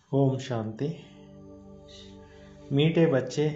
ओम शांति मीठे बच्चे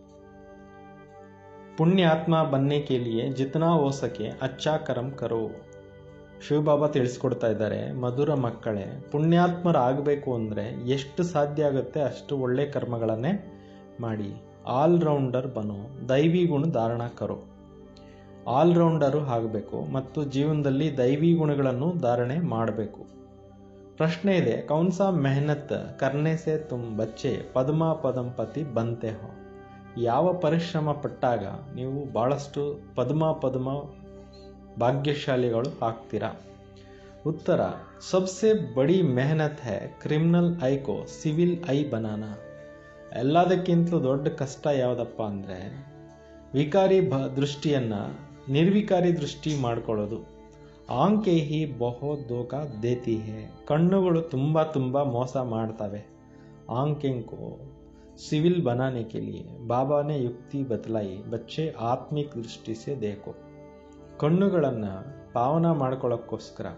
पुण्य आत्मा बनने के लिए जितना हो सके अच्छा कर्म करो ಶಿವಬಾಬಾ ತಿಳಿಸ್ಕೊಡ್ತಾ ಇದ್ದಾರೆ ಮಧುರ ಮಕ್ಕಳೇ ಪುಣ್ಯಾತ್ಮರಾಗಬೇಕು ಅಂದರೆ ಎಷ್ಟು ಸಾಧ್ಯ ಆಗುತ್ತೆ ಅಷ್ಟು ಒಳ್ಳೆ ಕರ್ಮಗಳನ್ನೇ ಮಾಡಿ ಆಲ್ರೌಂಡರ್ ಬನು ದೈವಿ ಗುಣ ಧಾರಣ ಕರೋ ಆಲ್ರೌಂಡರು ಆಗಬೇಕು ಮತ್ತು ಜೀವನದಲ್ಲಿ ದೈವಿ ಗುಣಗಳನ್ನು ಧಾರಣೆ ಮಾಡಬೇಕು ಪ್ರಶ್ನೆ ಇದೆ ಕೌನ್ ಸಾ ಮೆಹನತ್ ಕರ್ನೆ ಸೆ ತುಮ್ ಬಚ್ಚೆ ಪದ್ಮ ಪದಂಪತಿ ಬಂತೆ ಹೋ ಯಾವ ಪರಿಶ್ರಮ ಪಟ್ಟಾಗ ನೀವು ಭಾಳಷ್ಟು ಪದ್ಮ ಪದ್ಮ ಭಾಗ್ಯಶಾಲಿಗಳು ಆಗ್ತೀರಾ ಉತ್ತರ ಸಬ್ಸೆ ಬಡಿ ಮೆಹನತ್ ಹೈ ಕ್ರಿಮಿನಲ್ ಐಕೋ ಸಿವಿಲ್ ಐ ಬನಾನ ಎಲ್ಲದಕ್ಕಿಂತಲೂ ದೊಡ್ಡ ಕಷ್ಟ ಯಾವುದಪ್ಪ ಅಂದರೆ ವಿಕಾರಿ ಭ ದೃಷ್ಟಿಯನ್ನು ನಿರ್ವಿಕಾರಿ ದೃಷ್ಟಿ ಮಾಡ್ಕೊಳ್ಳೋದು ಆಂಕೆ ಹಿ ಬಹು ದೋಖ ದೇತಿ ಹೇ ಕಣ್ಣುಗಳು ತುಂಬ ತುಂಬ ಮೋಸ ಮಾಡ್ತವೆ ಆಂಕೆಂಕೋ ಸಿವಿಲ್ बनाने के लिए बाबा ने युक्ति बतलाई बच्चे आत्मिक दृष्टि से देखो ಕಣ್ಣುಗಳನ್ನು ಪಾವನ ಮಾಡ್ಕೊಳ್ಳೋಕ್ಕೋಸ್ಕರ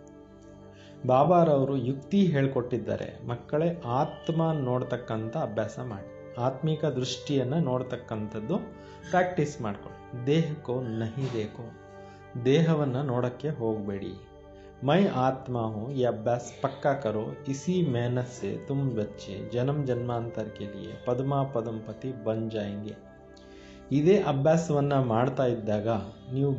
ಬಾಬಾರವರು ಯುಕ್ತಿ ಹೇಳ್ಕೊಟ್ಟಿದ್ದಾರೆ ಮಕ್ಕಳೇ ಆತ್ಮ ನೋಡ್ತಕ್ಕಂಥ ಅಭ್ಯಾಸ ಮಾಡಿ ಆತ್ಮಿಕ ದೃಷ್ಟಿಯನ್ನು ನೋಡ್ತಕ್ಕಂಥದ್ದು ಪ್ರಾಕ್ಟೀಸ್ ಮಾಡ್ಕೊಳ್ಳಿ ದೇಹಕ್ಕೋ ನಹಿ ದೇಕೋ ದೇಹವನ್ನು ನೋಡೋಕ್ಕೆ ಹೋಗಬೇಡಿ मैं आत्मा हूँ ये अभ्यास पक्का करो इसी मेहनत से तुम बच्चे जन्म जन्मांतर के लिए ಪದ್ಮ ಪದಂಪತಿ ಬನ್ ಜಾಯಂಗೆ ಇದೇ ಅಭ್ಯಾಸವನ್ನು ಮಾಡ್ತಾ ಇದ್ದಾಗ ನೀವು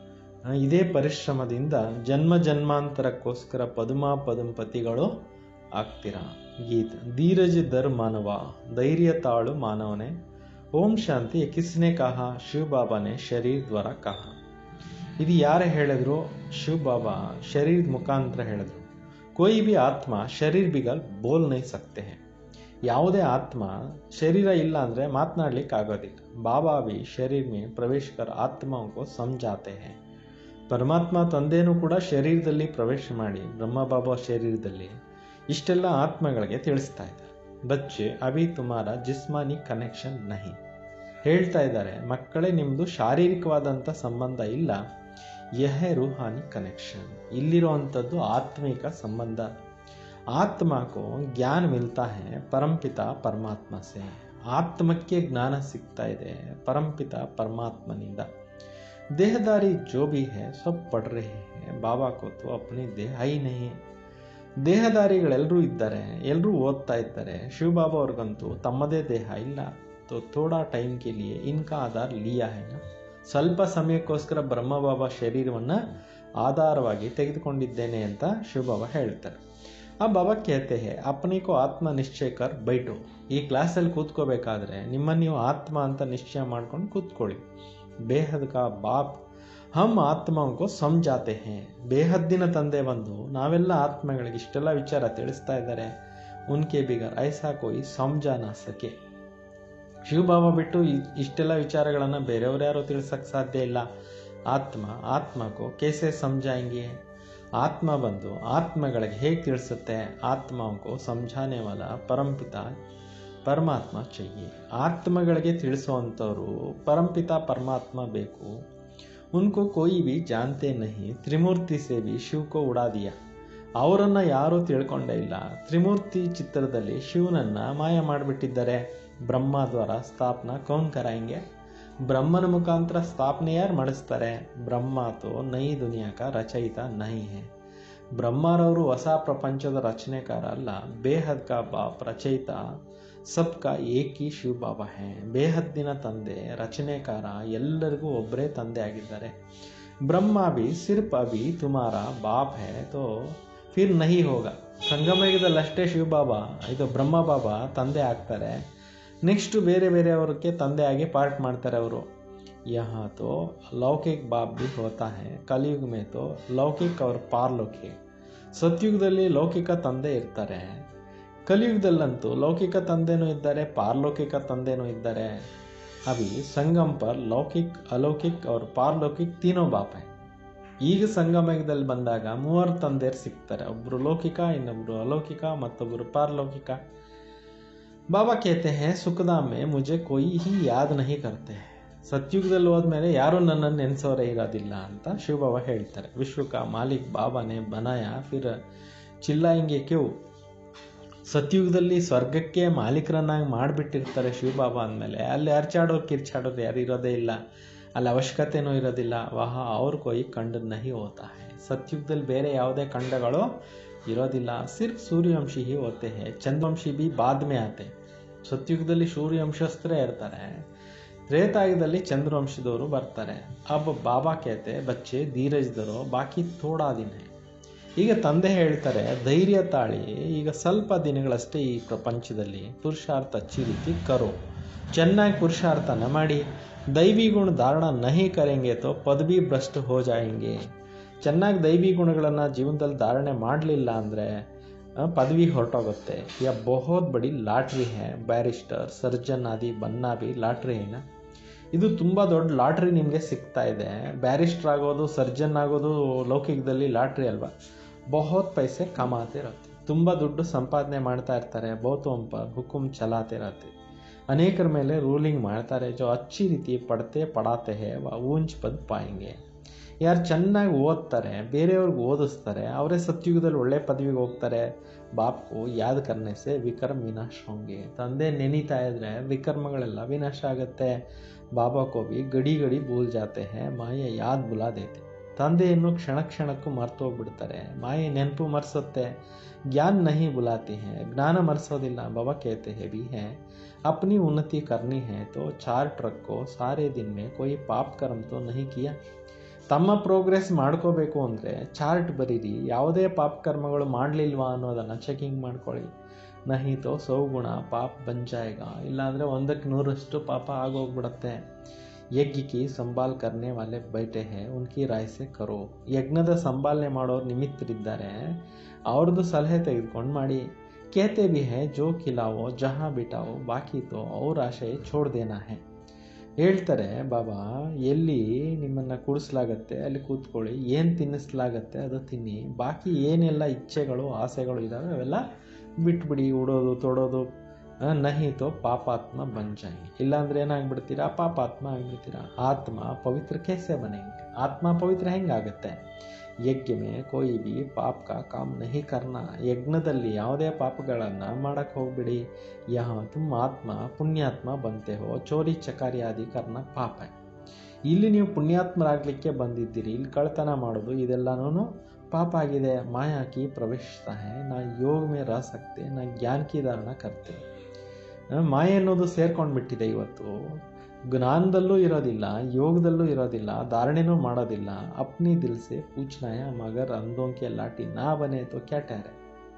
ಇದೇ ಪರಿಶ್ರಮದಿಂದ ಜನ್ಮ ಜನ್ಮಾಂತರಕ್ಕೋಸ್ಕರ ಪದ್ಮ ಪದಂಪತಿಗಳು ಆಗ್ತೀರಾ ಗೀತ ಧೀರಜ್ ದರ್ ಮಾನವ ಧೈರ್ಯ ತಾಳು ಮಾನವನೇ ಓಂ ಶಾಂತಿ ಕಿಸ್ನೆ ಕಹ ಶಿವ ಬಾಬಾನೆ ಶರೀರ್ ದ್ವಾರ ಕಹ ಇದು ಯಾರು ಹೇಳಿದ್ರು ಶಿವ ಬಾಬಾ ಶರೀರದ ಮುಖಾಂತರ ಹೇಳಿದ್ರು कोई भी ಆತ್ಮ ಶರೀರ್ ಬಿಗಲ್ ಬೋಲ್ ನೈ ಸಕ್ತೆ ಹೇ ಯಾವುದೇ ಆತ್ಮ ಶರೀರ ಇಲ್ಲ ಅಂದರೆ ಮಾತನಾಡ್ಲಿಕ್ಕೆ ಆಗೋದಿಲ್ಲ ಬಾಬಾ ಬಿ ಶರೀರ್ ಮೇ ಪ್ರವೇಶ ಕರ್ ಆತ್ಮಕೋ ಸಮझाते हैं ಪರಮಾತ್ಮ ತಂದೆನೂ ಕೂಡ ಶರೀರದಲ್ಲಿ ಪ್ರವೇಶ ಮಾಡಿ ಬ್ರಹ್ಮ ಬಾಬಾ ಶರೀರದಲ್ಲಿ ಇಷ್ಟೆಲ್ಲ ಆತ್ಮಗಳಿಗೆ ತಿಳಿಸ್ತಾ ಇದ್ದಾರೆ ಬಚ್ಚೆ ಅಭಿ ತುಮಾರ ಜಿಸ್ಮಾನಿ ಕನೆಕ್ಷನ್ ನಹಿ ಹೇಳ್ತಾ ಇದ್ದಾರೆ ಮಕ್ಕಳೇ ನಿಮ್ಮದು ಶಾರೀರಿಕವಾದಂಥ ಸಂಬಂಧ ಇಲ್ಲ ಯಹ ರೂಹಾನಿ ಕನೆಕ್ಷನ್ ಇಲ್ಲಿರುವಂಥದ್ದು ಆತ್ಮಿಕ ಸಂಬಂಧ ಆತ್ಮಕೋ ಜ್ಞಾನ ಮಿಲ್ತಾ ಹೇ ಪರಂಪಿತ ಪರಮಾತ್ಮ ಸೆ ಆತ್ಮಕ್ಕೆ ಜ್ಞಾನ ಸಿಗ್ತಾ ಇದೆ ಪರಂಪಿತ ಪರಮಾತ್ಮನಿಂದ ದೇಹದಾರಿ ಜೋ ಬಿ ಹೇ ಸಬ್ ಪಡ್ ರಹೆ ಹೇ ಬಾಬಾ ಕೋ ತೋ ಅಪ್ನಿ ದೇಹ ಹೈ ನಹಿ ದೇಹದಾರಿಗಳೆಲ್ಲರೂ ಇದ್ದಾರೆ ಎಲ್ಲರೂ ಓದ್ತಾ ಇದ್ದಾರೆ ಶಿವಬಾಬಾ ಅವ್ರಿಗಂತೂ ತಮ್ಮದೇ ದೇಹ ಇಲ್ಲ ತೋ ಥೋಡಾ ಟೈಮ್ ಕೆ ಲಿಯೆ ಇನ್ಕಾ ಆಧಾರ್ ಲಿಯಾ ಹೈ ನಾ ಸ್ವಲ್ಪ ಸಮಯಕ್ಕೋಸ್ಕರ ಬ್ರಹ್ಮಬಾಬಾ ಶರೀರವನ್ನು ಆಧಾರವಾಗಿ ತೆಗೆದುಕೊಂಡಿದ್ದೇನೆ ಅಂತ ಶಿವಬಾಬಾ ಹೇಳ್ತಾರೆ ಆ ಬಾಬಾ ಕೇಳ್ತೆ ಹೇ ಅಪ್ಪನಿಗೂ ಆತ್ಮ ನಿಶ್ಚಯ ಕರ್ ಬೈಟು ಈ ಕ್ಲಾಸಲ್ಲಿ ಕೂತ್ಕೋಬೇಕಾದ್ರೆ ನಿಮ್ಮನ್ನು ನೀವು ಆತ್ಮ ಅಂತ ನಿಶ್ಚಯ ಮಾಡ್ಕೊಂಡು ಕೂತ್ಕೊಳ್ಳಿ ಬೇಹದ್ ಕಾ ಬಾಪ್ ಹಮ್ ಆತ್ಮಂಕೋ ಸಮಜಾತೆ ಹೇ ಬೇಹದ್ದಿನ ತಂದೆ ಬಂದು ನಾವೆಲ್ಲ ಆತ್ಮಗಳಿಗೆ ಇಷ್ಟೆಲ್ಲ ವಿಚಾರ ತಿಳಿಸ್ತಾ ಇದ್ದಾರೆ ಉನ್ಕೆ ಬಿಗರ್ ಐಸಾ ಕೋಯಿ ಸಮಜಾನ ಸಕೆ ಶಿವಬಾಬಾ ಬಿಟ್ಟು ಇಷ್ಟೆಲ್ಲ ವಿಚಾರಗಳನ್ನು ಬೇರೆಯವ್ರು ಯಾರು ತಿಳಿಸಕ್ಕೆ ಸಾಧ್ಯ ಇಲ್ಲ ಆತ್ಮ ಆತ್ಮಕ್ಕೂ ಕೇಸೆ ಸಮಜಾಯಂಗೆ ಆತ್ಮ ಬಂದು ಆತ್ಮಗಳಿಗೆ ಹೇಗೆ ತಿಳಿಸುತ್ತೆ ಆತ್ಮಕ್ಕೂ ಸಮझाने ವಾಲ ಪರಂಪಿತ ಪರಮಾತ್ಮ ಚಯ್ಯೆ ಆತ್ಮಗಳಿಗೆ ತಿಳಿಸುವಂಥವ್ರು ಪರಂಪಿತ ಪರಮಾತ್ಮ ಬೇಕು ಉನ್ಕೋ ಕೋಯಿ ಬಿ ಜಾನ್ತೆ ನಹಿ ತ್ರಿಮೂರ್ತಿ ಸೇ ಬಿ ಶಿವಕೋ ಉಡಾ ದಿಯಾ ಅವರನ್ನು ಯಾರೂ ತಿಳ್ಕೊಂಡೇ ಇಲ್ಲ ತ್ರಿಮೂರ್ತಿ ಚಿತ್ರದಲ್ಲಿ ಶಿವನನ್ನು ಮಾಯ ಮಾಡಿಬಿಟ್ಟಿದ್ದಾರೆ ಬ್ರಹ್ಮ ದ್ವಾರ ಸ್ಥಾಪನಾ ಕೌನ್ ಕರಾಯಂಗೆ ಬ್ರಹ್ಮನ ಮುಖಾಂತರ ಸ್ಥಾಪನೆ ಯಾರು ಮಾಡಿಸ್ತಾರೆ ಬ್ರಹ್ಮ ತೋ ನೈ ದುನಿಯಾಕ ರಚಯಿತ ನಹಿ ಹೇ ಬ್ರಹ್ಮರವರು ಹೊಸ ಪ್ರಪಂಚದ ರಚನೆಕಾರ ಅಲ್ಲ ಬೇಹದ್ ಕಾ ಬಾಪ್ ರಚಯಿತ ಸಬ್ಕಾ ಏಕಿ ಶಿವ ಬಾಬಾ ಹೇ ಬೇಹದ್ದಿನ ತಂದೆ ರಚನೆಕಾರ ಎಲ್ಲರಿಗೂ ಒಬ್ಬರೇ ತಂದೆ ಆಗಿದ್ದಾರೆ ಬ್ರಹ್ಮ ಬಿ ಸಿರ್ಫ್ ಅಭಿ ತುಮಾರ ಬಾಪ್ ಹೇ ತೋ ಫಿರ್ ನಹಿ ಹೋಗ ಸಂಗಮಯುಗದಲ್ಲಷ್ಟೇ ಶಿವಬಾಬಾ ಇದು ಬ್ರಹ್ಮ ಬಾಬಾ ತಂದೆ ಆಗ್ತಾರೆ ನೆಕ್ಸ್ಟ್ ಬೇರೆ ಬೇರೆಯವ್ರಿಗೆ ತಂದೆಯಾಗಿ ಪಾರ್ಟ್ ಮಾಡ್ತಾರೆ ಅವರು यहाँ तो ಲೌಕಿಕ್ ಬಾಪ್ भी होता है ಕಲಿಯುಗ में तो ಲೌಕಿಕ್ और ಪಾರಲೌಕಿಕ್ ಸತ್ಯುಗದಲ್ಲಿ ಲೌಕಿಕ ತಂದೆ ಇರ್ತಾರೆ ಕಲಿಯುಗದಲ್ಲಂತೂ ಲೌಕಿಕ ತಂದೆನೂ ಇದ್ದಾರೆ ಪಾರಲೌಕಿಕ ತಂದೆನೂ ಇದ್ದಾರೆ ಅಭಿ ಸಂಗಮ್ ಪರ್ ಲೌಕಿಕ್ ಅಲೌಕಿಕ್ और ಪಾರಲೌಕಿಕ್ ತೀನೋ ಬಾಪ್ है ಈಗ ಸಂಗಮಯುಗದಲ್ಲಿ ಬಂದಾಗ ಮೂವರು ತಂದೆಯರು ಸಿಗ್ತಾರೆ ಒಬ್ಬರು ಲೌಕಿಕ ಇನ್ನೊಬ್ಬರು ಅಲೌಕಿಕ ಮತ್ತೊಬ್ಬರು ಪಾರಲೌಕಿಕ ಬಾಬಾ ಕೇತೆ ಹೇ ಸುಖಧಾಮ್ ಮೇ ಮುಜೆ ಕೊಯ್ ಹಿ ಯಾದ್ ನಹಿ ಕರ್ತೆ ಸತ್ಯುಗದಲ್ಲಿ ಹೋದ್ಮೇಲೆ ಯಾರೂ ನನ್ನನ್ನು ನೆನೆಸೋರೇ ಇರೋದಿಲ್ಲ ಅಂತ ಶಿವಬಾಬಾ ಹೇಳ್ತಾರೆ ವಿಶ್ವಕ ಮಾಲಿಕ್ ಬಾಬಾನೆ ಬನಾಯ ಫಿರ್ ಚಿಲ್ಲಾಯಿಂಗೆ ಕ್ಯೂ ಸತ್ಯುಗದಲ್ಲಿ ಸ್ವರ್ಗಕ್ಕೆ ಮಾಲೀಕರನ್ನಾಗಿ ಮಾಡಿಬಿಟ್ಟಿರ್ತಾರೆ ಶಿವಬಾಬಾ ಅಂದಮೇಲೆ ಅಲ್ಲಿ ಅರ್ಚಾಡೋರು ಕಿರ್ಚಾಡೋರು ಯಾರು ಇರೋದೇ ಇಲ್ಲ ಅಲ್ಲಿ ಅವಶ್ಯಕತೆನೂ ಇರೋದಿಲ್ಲ ವಾಹ ಅವ್ರ ಕೊಯ್ ಕಂಡು ನಹಿ ಹೋತಾ ಹೈ ಸತ್ಯುಗದಲ್ಲಿ ಬೇರೆ ಯಾವುದೇ ಖಂಡಗಳು ಇರೋದಿಲ್ಲ ಸಿರ್ಫ್ ಸೂರ್ಯವಂಶಿ ಹಿ ಹೋತೆ ಹೇ ಚಂದ್ರವಂಶಿ ಬಿ ಬಾದ್ ಮೇ ಆತೆ ಸತ್ಯುಗದಲ್ಲಿ ಸೂರ್ಯವಂಶಸ್ಥರೇ ಇರ್ತಾರೆ ತ್ರೇತಾಯುಗದಲ್ಲಿ ಚಂದ್ರವಂಶದವರು ಬರ್ತಾರೆ ಅಬ್ಬ ಬಾಬಾ ಕೇತೆ ಬಚ್ಚೆ ಧೀರಜ್ದರು ಬಾಕಿ ಥೋಡಾ ದಿನ ಹೈ. ಈಗ ತಂದೆ ಹೇಳ್ತಾರೆ ಧೈರ್ಯ ತಾಳಿ ಈಗ ಸ್ವಲ್ಪ ದಿನಗಳಷ್ಟೇ ಈ ಪ್ರಪಂಚದಲ್ಲಿ ಪುರುಷಾರ್ಥ ಅಚ್ಚಿ ರೀತಿ ಕರೋ ಚೆನ್ನಾಗಿ ಪುರುಷಾರ್ಥನ ಮಾಡಿ ದೈವಿ ಗುಣ ಧಾರಣ ನಹಿ ಕರೆಂಗೆ ತೋ ಪದವಿ ಭ್ರಷ್ಟ ಹೋ ಜಾಯಂಗೆ ಚೆನ್ನಾಗಿ ದೈವಿ ಗುಣಗಳನ್ನು ಜೀವನದಲ್ಲಿ ಧಾರಣೆ ಮಾಡಲಿಲ್ಲ ಅಂದರೆ ಪದವಿ ಹೊರಟೋಗುತ್ತೆ ಯಾ ಬಹುತ್ ಬಡಿ ಲಾಟ್ರಿ ಹೇ ಬ್ಯಾರಿಸ್ಟರ್ ಸರ್ಜನ್ ಆದಿ ಬನ್ನ ಬಿ ಲಾಟ್ರಿ ಏನ ಇದು ತುಂಬ ದೊಡ್ಡ ಲಾಟ್ರಿ ನಿಮಗೆ ಸಿಗ್ತಾ ಇದೆ ಬ್ಯಾರಿಸ್ಟರ್ ಆಗೋದು ಸರ್ಜನ್ ಆಗೋದು ಲೌಕಿಕದಲ್ಲಿ ಲಾಟ್ರಿ ಅಲ್ವಾ ಬಹುತ್ ಪೈಸೆ ಕಮಾತೆ ಇರುತ್ತೆ ತುಂಬ ದುಡ್ಡು ಸಂಪಾದನೆ ಮಾಡ್ತಾ ಇರ್ತಾರೆ ಬಹುತೋಂ ಪರ್ ಹುಕುಂ ಚಲಾತೆ ಇರತ್ತೆ ಅನೇಕರ ಮೇಲೆ ರೂಲಿಂಗ್ ಮಾಡ್ತಾರೆ ಜೋ ಅಚ್ಚಿ ರೀತಿ ಪಡ್ತೆ ಪಡಾತೆ ಹೇ ವ ಊಂಚ್ ಪದ್ ಪಾಯಿಂಗೆ ಯಾರು ಚೆನ್ನಾಗಿ ಓದ್ತಾರೆ ಬೇರೆಯವ್ರಿಗೆ ಓದಿಸ್ತಾರೆ ಅವರೇ ಸತ್ಯುಗದಲ್ಲಿ ಒಳ್ಳೆ ಪದವಿಗೆ ಹೋಗ್ತಾರೆ ಬಾಪ್ಕು ಯಾದ್ ಕರ್ನೆಸೆ ವಿಕರ್ಮ ವಿನಾಶ ಹೋಂಗೆ ತಂದೆ ನೆನೀತಾ ಇದ್ರೆ ವಿಕರ್ಮಗಳೆಲ್ಲ ವಿನಾಶ ಆಗುತ್ತೆ ಬಾಬಾ ಕೋ ಭಿ ಗಡಿ ಗಡಿ ಭೂಲ್ ಜಾತೆ ಹೇ ಮಾಯೆ ಯಾದ್ ಬುಲಾ ದೇತೆ ತಂದೆಯನ್ನು ಕ್ಷಣ ಕ್ಷಣಕ್ಕೂ ಮರ್ತು ಹೋಗ್ಬಿಡ್ತಾರೆ ಮಾಯೆ ನೆನಪು ಮರೆಸುತ್ತೆ ಜ್ಞಾನ ನಹಿ ಬುಲಾತಿ ಹೇ ಜ್ಞಾನ ಮರೆಸೋದಿಲ್ಲ ಬಾಬಾ ಕೇತೆ ಹೇ भी है अपनी उन्नति करनी है तो चार ट्रक को सारे दिन में कोई पाप कर्म तो नहीं किया ತಮ್ಮ ಪ್ರೋಗ್ರೆಸ್ ಮಾಡ್ಕೋಬೇಕು ಅಂದರೆ ಚಾರ್ಟ್ ಬರೀರಿ ಯಾವುದೇ ಪಾಪ ಕರ್ಮಗಳು ಮಾಡಲಿಲ್ವಾ ಅನ್ನೋದನ್ನು ಚೆಕಿಂಗ್ ಮಾಡ್ಕೊಳ್ಳಿ ನಹಿತೋ ಸೌಗುಣ ಪಾಪ ಬಂಜಾಯಗ ಇಲ್ಲಾಂದರೆ ಒಂದಕ್ಕೆ ನೂರಷ್ಟು ಪಾಪ ಆಗೋಗ್ಬಿಡತ್ತೆ ಯಜ್ಞ ಕಿ ಸಂಭಾಲ್ ಕರ್ನೆ ವಾಲೆ ಬೈಟೆ ಹೇ ಉನ್ಕಿ ರಾಯ್ಸೆ ಕರೋ ಯಜ್ಞದ ಸಂಭಾಲನೆ ಮಾಡೋರು ನಿಮಿತ್ತರಿದ್ದಾರೆ ಅವ್ರದ್ದು ಸಲಹೆ ತೆಗೆದುಕೊಂಡು ಮಾಡಿ ಕೇತೆ ಬಿ ಹೇ ಜೋ ಖಿಲಾವೋ ಜಹಾ ಬಿಟಾವೋ ಬಾಕಿ ತೋ ಅವ್ರ ಆಶೆ ಛೋಡ್ ದೇನಾ ಹೇ ಹೇಳ್ತಾರೆ ಬಾಬಾ ಎಲ್ಲಿ ನಿಮ್ಮನ್ನು ಕೂಡಿಸ್ಲಾಗತ್ತೆ ಅಲ್ಲಿ ಕೂತ್ಕೊಳ್ಳಿ ಏನು ತಿನ್ನಿಸ್ಲಾಗತ್ತೆ ಅದು ತಿನ್ನಿ ಬಾಕಿ ಏನೆಲ್ಲ ಇಚ್ಛೆಗಳು ಆಸೆಗಳು ಇದ್ದಾವೆ ಅವೆಲ್ಲ ಬಿಟ್ಬಿಡಿ ಉಡೋದು ತೊಡೋದು ಆ, ನಹಿ ತೋ ಪಾಪಾತ್ಮ ಬಂಜಾಯಿ ಇಲ್ಲಾಂದ್ರೆ ಏನಾಗ್ಬಿಡ್ತೀರಾ ಪಾಪಾತ್ಮ ಆಗ್ಬಿಡ್ತೀರಾ ಆತ್ಮ ಪವಿತ್ರ ಕೇಸೆ ಬನೆಂಗೆ ಆತ್ಮ ಪವಿತ್ರ ಹೆಂಗಾಗತ್ತೆ ಯಜ್ಞ ಮೇ ಕೋಯಿ ಬಿ ಪಾಪ ಕಾ ಕಾಮ್ ನಹಿ ಕರ್ನ ಯಜ್ಞದಲ್ಲಿ ಯಾವುದೇ ಪಾಪಗಳನ್ನು ಮಾಡಕ್ಕೆ ಹೋಗ್ಬಿಡಿ ಯಹ ತುಮ್ ಆತ್ಮ ಪುಣ್ಯಾತ್ಮ ಬಂತೆ ಹೋ ಚೋರಿ ಚಕಾರಿ ಆದಿ ಕರ್ನ ಪಾಪ ಹೈ. ಇಲ್ಲಿ ನೀವು ಪುಣ್ಯಾತ್ಮರಾಗಲಿಕ್ಕೆ ಬಂದಿದ್ದೀರಿ ಇಲ್ಲಿ ಕಳ್ತನ ಮಾಡೋದು ಇದೆಲ್ಲನೂ ಪಾಪ ಆಗಿದೆ ಮಾಯಾ ಕಿ ಪ್ರವೇಶಿಸ್ತಾ ಹೇ ನಾ ಯೋಗ ಮೇ ರಹ ಸಕ್ತೆ ನಾ ಜ್ಞಾನ ಕಿ ಧಾರಣ ಕರ್ತೆ ಆ, ಮಾಯೆ ಅನ್ನೋದು ಸೇರ್ಕೊಂಡು ಬಿಟ್ಟಿದೆ ಇವತ್ತು ಜ್ಞಾನದಲ್ಲೂ ಇರೋದಿಲ್ಲ ಯೋಗದಲ್ಲೂ ಇರೋದಿಲ್ಲ ಧಾರಣೆನೂ ಮಾಡೋದಿಲ್ಲ ಅಪ್ನಿ ದಿಲ್ ಸೆ ಪೂಚ್ನಾಯ ಮಗರ್ ಅಂದೋಂಕೆ ಲಾಟಿ ನಾ ಬನೆ ತೋ ಕ್ಯಾಟ್ಯಾರೆ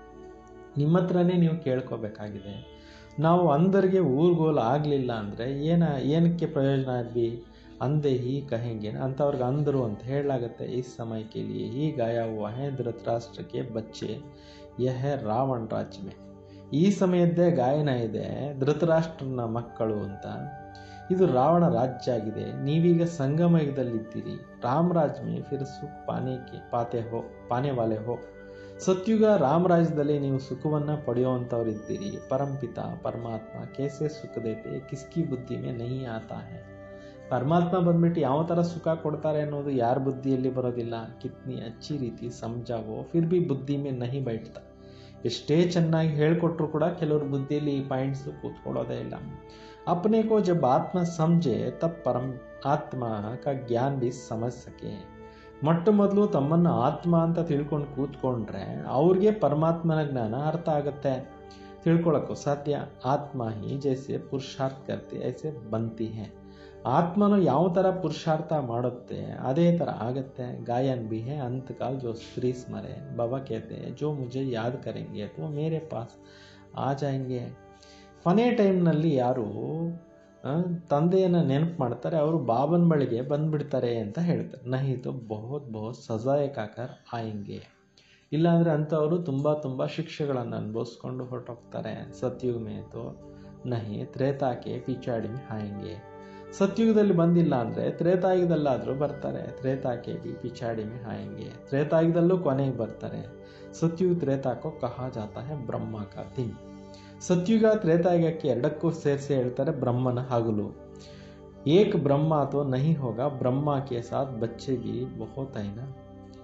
ನಿಮ್ಮ ಹತ್ರನೇ ನೀವು ಕೇಳ್ಕೋಬೇಕಾಗಿದೆ ನಾವು ಅಂದರಿಗೆ ಊರ್ಗೋಲು ಆಗಲಿಲ್ಲ ಅಂದರೆ ಏನ ಏನಕ್ಕೆ ಪ್ರಯೋಜನ ಆದ್ವಿ ಅಂದೆ ಹೀ ಕಹೆಂಗೆ ಅಂಥವ್ರಿಗೆ ಅಂದರು ಅಂತ ಹೇಳಲಾಗತ್ತೆ ಈ ಸಮಯಕ್ಕೆ लिए ही गाया हुआ है धृतराष्ट्र के बच्चे यह है ರಾವಣ ರಾಜ್ಯ ಮೇ ಈ ಸಮಯದ್ದೇ ಗಾಯನ ಇದೆ ಧೃತರಾಷ್ಟ್ರನ ಮಕ್ಕಳು ಅಂತ ಇದು ರಾವಣ ರಾಜ್ಯ ಆಗಿದೆ ನೀವೀಗ ಸಂಗಮ ಯುಗದಲ್ಲಿದ್ದೀರಿ ರಾಮರಾಜ್ ಮೇ ಫಿರ್ ಸುಖ ಪಾನೇಕೆ ಪಾತೆ ಹೋ ಪಾನೆ ವಾಲೆ ಹೋ ಸತ್ಯುಗ ರಾಮರಾಜ್ಯದಲ್ಲಿ ನೀವು ಸುಖವನ್ನು ಪಡೆಯುವಂಥವ್ರಿದ್ದೀರಿ ಪರಂಪಿತ ಪರಮಾತ್ಮ ಕೇಸೆ ಸುಖ ದೇತೆ ಕಿಸ್ಕಿ ಬುದ್ಧಿ ಮೇ ನಹಿ ಆತಾ ಹೈ ಪರಮಾತ್ಮ ಬಂದ್ಬಿಟ್ಟು ಯಾವ ಥರ ಸುಖ ಕೊಡ್ತಾರೆ ಅನ್ನೋದು ಯಾರ ಬುದ್ಧಿಯಲ್ಲಿ ಬರೋದಿಲ್ಲ ಕಿತ್ನಿ ಅಚ್ಚಿ ರೀತಿ ಸಮಜಾವೋ ಫಿರ್ ಬಿ ಬುದ್ಧಿ ಮೇ ನಹಿ ಬೈಟ್ತಾ ಎಷ್ಟೇ ಚೆನ್ನಾಗಿ ಹೇಳ್ಕೊಟ್ರು ಕೂಡ ಕೆಲವ್ರ ಬುದ್ಧಿಯಲ್ಲಿ ಈ ಪಾಯಿಂಟ್ಸ್ ಕೂತ್ಕೊಳ್ಳೋದೇ ಇಲ್ಲ अपने को जब आत्मा समझे तब परम आत्मा का ज्ञान भी समझ सके ಮೊಟ್ಟ ಮೊದಲು ತಮ್ಮನ್ನು ಆತ್ಮ ಅಂತ ತಿಳ್ಕೊಂಡು ಕೂತ್ಕೊಂಡ್ರೆ ಅವ್ರಿಗೆ ಪರಮಾತ್ಮನ ಜ್ಞಾನ ಅರ್ಥ ಆಗುತ್ತೆ ತಿಳ್ಕೊಳ್ಳೋಕ್ಕೂ ಸಾಧ್ಯ ಆತ್ಮ ಹಿ ಜೈಸೆ ಪುರುಷಾರ್ಥ ಕರ್ತೆ ಐಸೆ ಬಂತಿ ಹೇ ಆತ್ಮನು ಯಾವ ಥರ ಪುರುಷಾರ್ಥ ಮಾಡುತ್ತೆ ಅದೇ ಥರ ಆಗುತ್ತೆ ಗಾಯನ್ भी है अंतकाल जो स्त्री स्मरे बाबा कहते हैं जो मुझे याद करेंगे तो मेरे पास आ जाएंगे ಕೊನೆ ಟೈಮ್ನಲ್ಲಿ ಯಾರು ಆ, ತಂದೆಯನ್ನು ನೆನಪು ಮಾಡ್ತಾರೆ ಅವರು ಬಾಬನ ಬಳಿಗೆ ಬಂದ್ಬಿಡ್ತಾರೆ ಅಂತ ಹೇಳ್ತಾರೆ ನಹಿತು ಬಹುತ್ ಬಹುತ್ ಸಜಾಯ ಕಾಕರ್ ಆಯಂಗೆ ಇಲ್ಲಾಂದರೆ ಅಂಥವರು ತುಂಬ ತುಂಬ ಶಿಕ್ಷೆಗಳನ್ನು ಅನುಭವಿಸ್ಕೊಂಡು ಹೊರಟೋಗ್ತಾರೆ ಸತ್ಯುಗ ಮೇತು ನಹಿ ತ್ರೇತಾಕೆ ಪಿಚಾಡಿ ಹಾಯಂಗೆ ಸತ್ಯುಗದಲ್ಲಿ ಬಂದಿಲ್ಲ ಅಂದರೆ ತ್ರೇತಾಯುಗದಲ್ಲಾದರೂ ಬರ್ತಾರೆ ತ್ರೇತಾಕೆ ಬಿ ಪಿಚಾಡಿ ಮೇ ಹಾಯಂಗೆ ತ್ರೇತಾಯುಗದಲ್ಲೂ ಕೊನೆಗೆ ಬರ್ತಾರೆ ಸತ್ಯುಗ ತ್ರೇತಾಕೋ ಕಹಾ ಜಾತಾ ಹೇ ಬ್ರಹ್ಮ ಕಾ ದಿನ್ ಸತ್ಯುಗ ತ್ರೇತಾಯುಗಕ್ಕೆ ಎರಡಕ್ಕೂ ಸೇರಿಸಿ ಹೇಳ್ತಾರೆ ಬ್ರಹ್ಮನ ಹಗಲು ಏಕ್ ಬ್ರಹ್ಮ तो नहीं होगा ब्रह्मा के साथ बच्चे भी बहुत है ना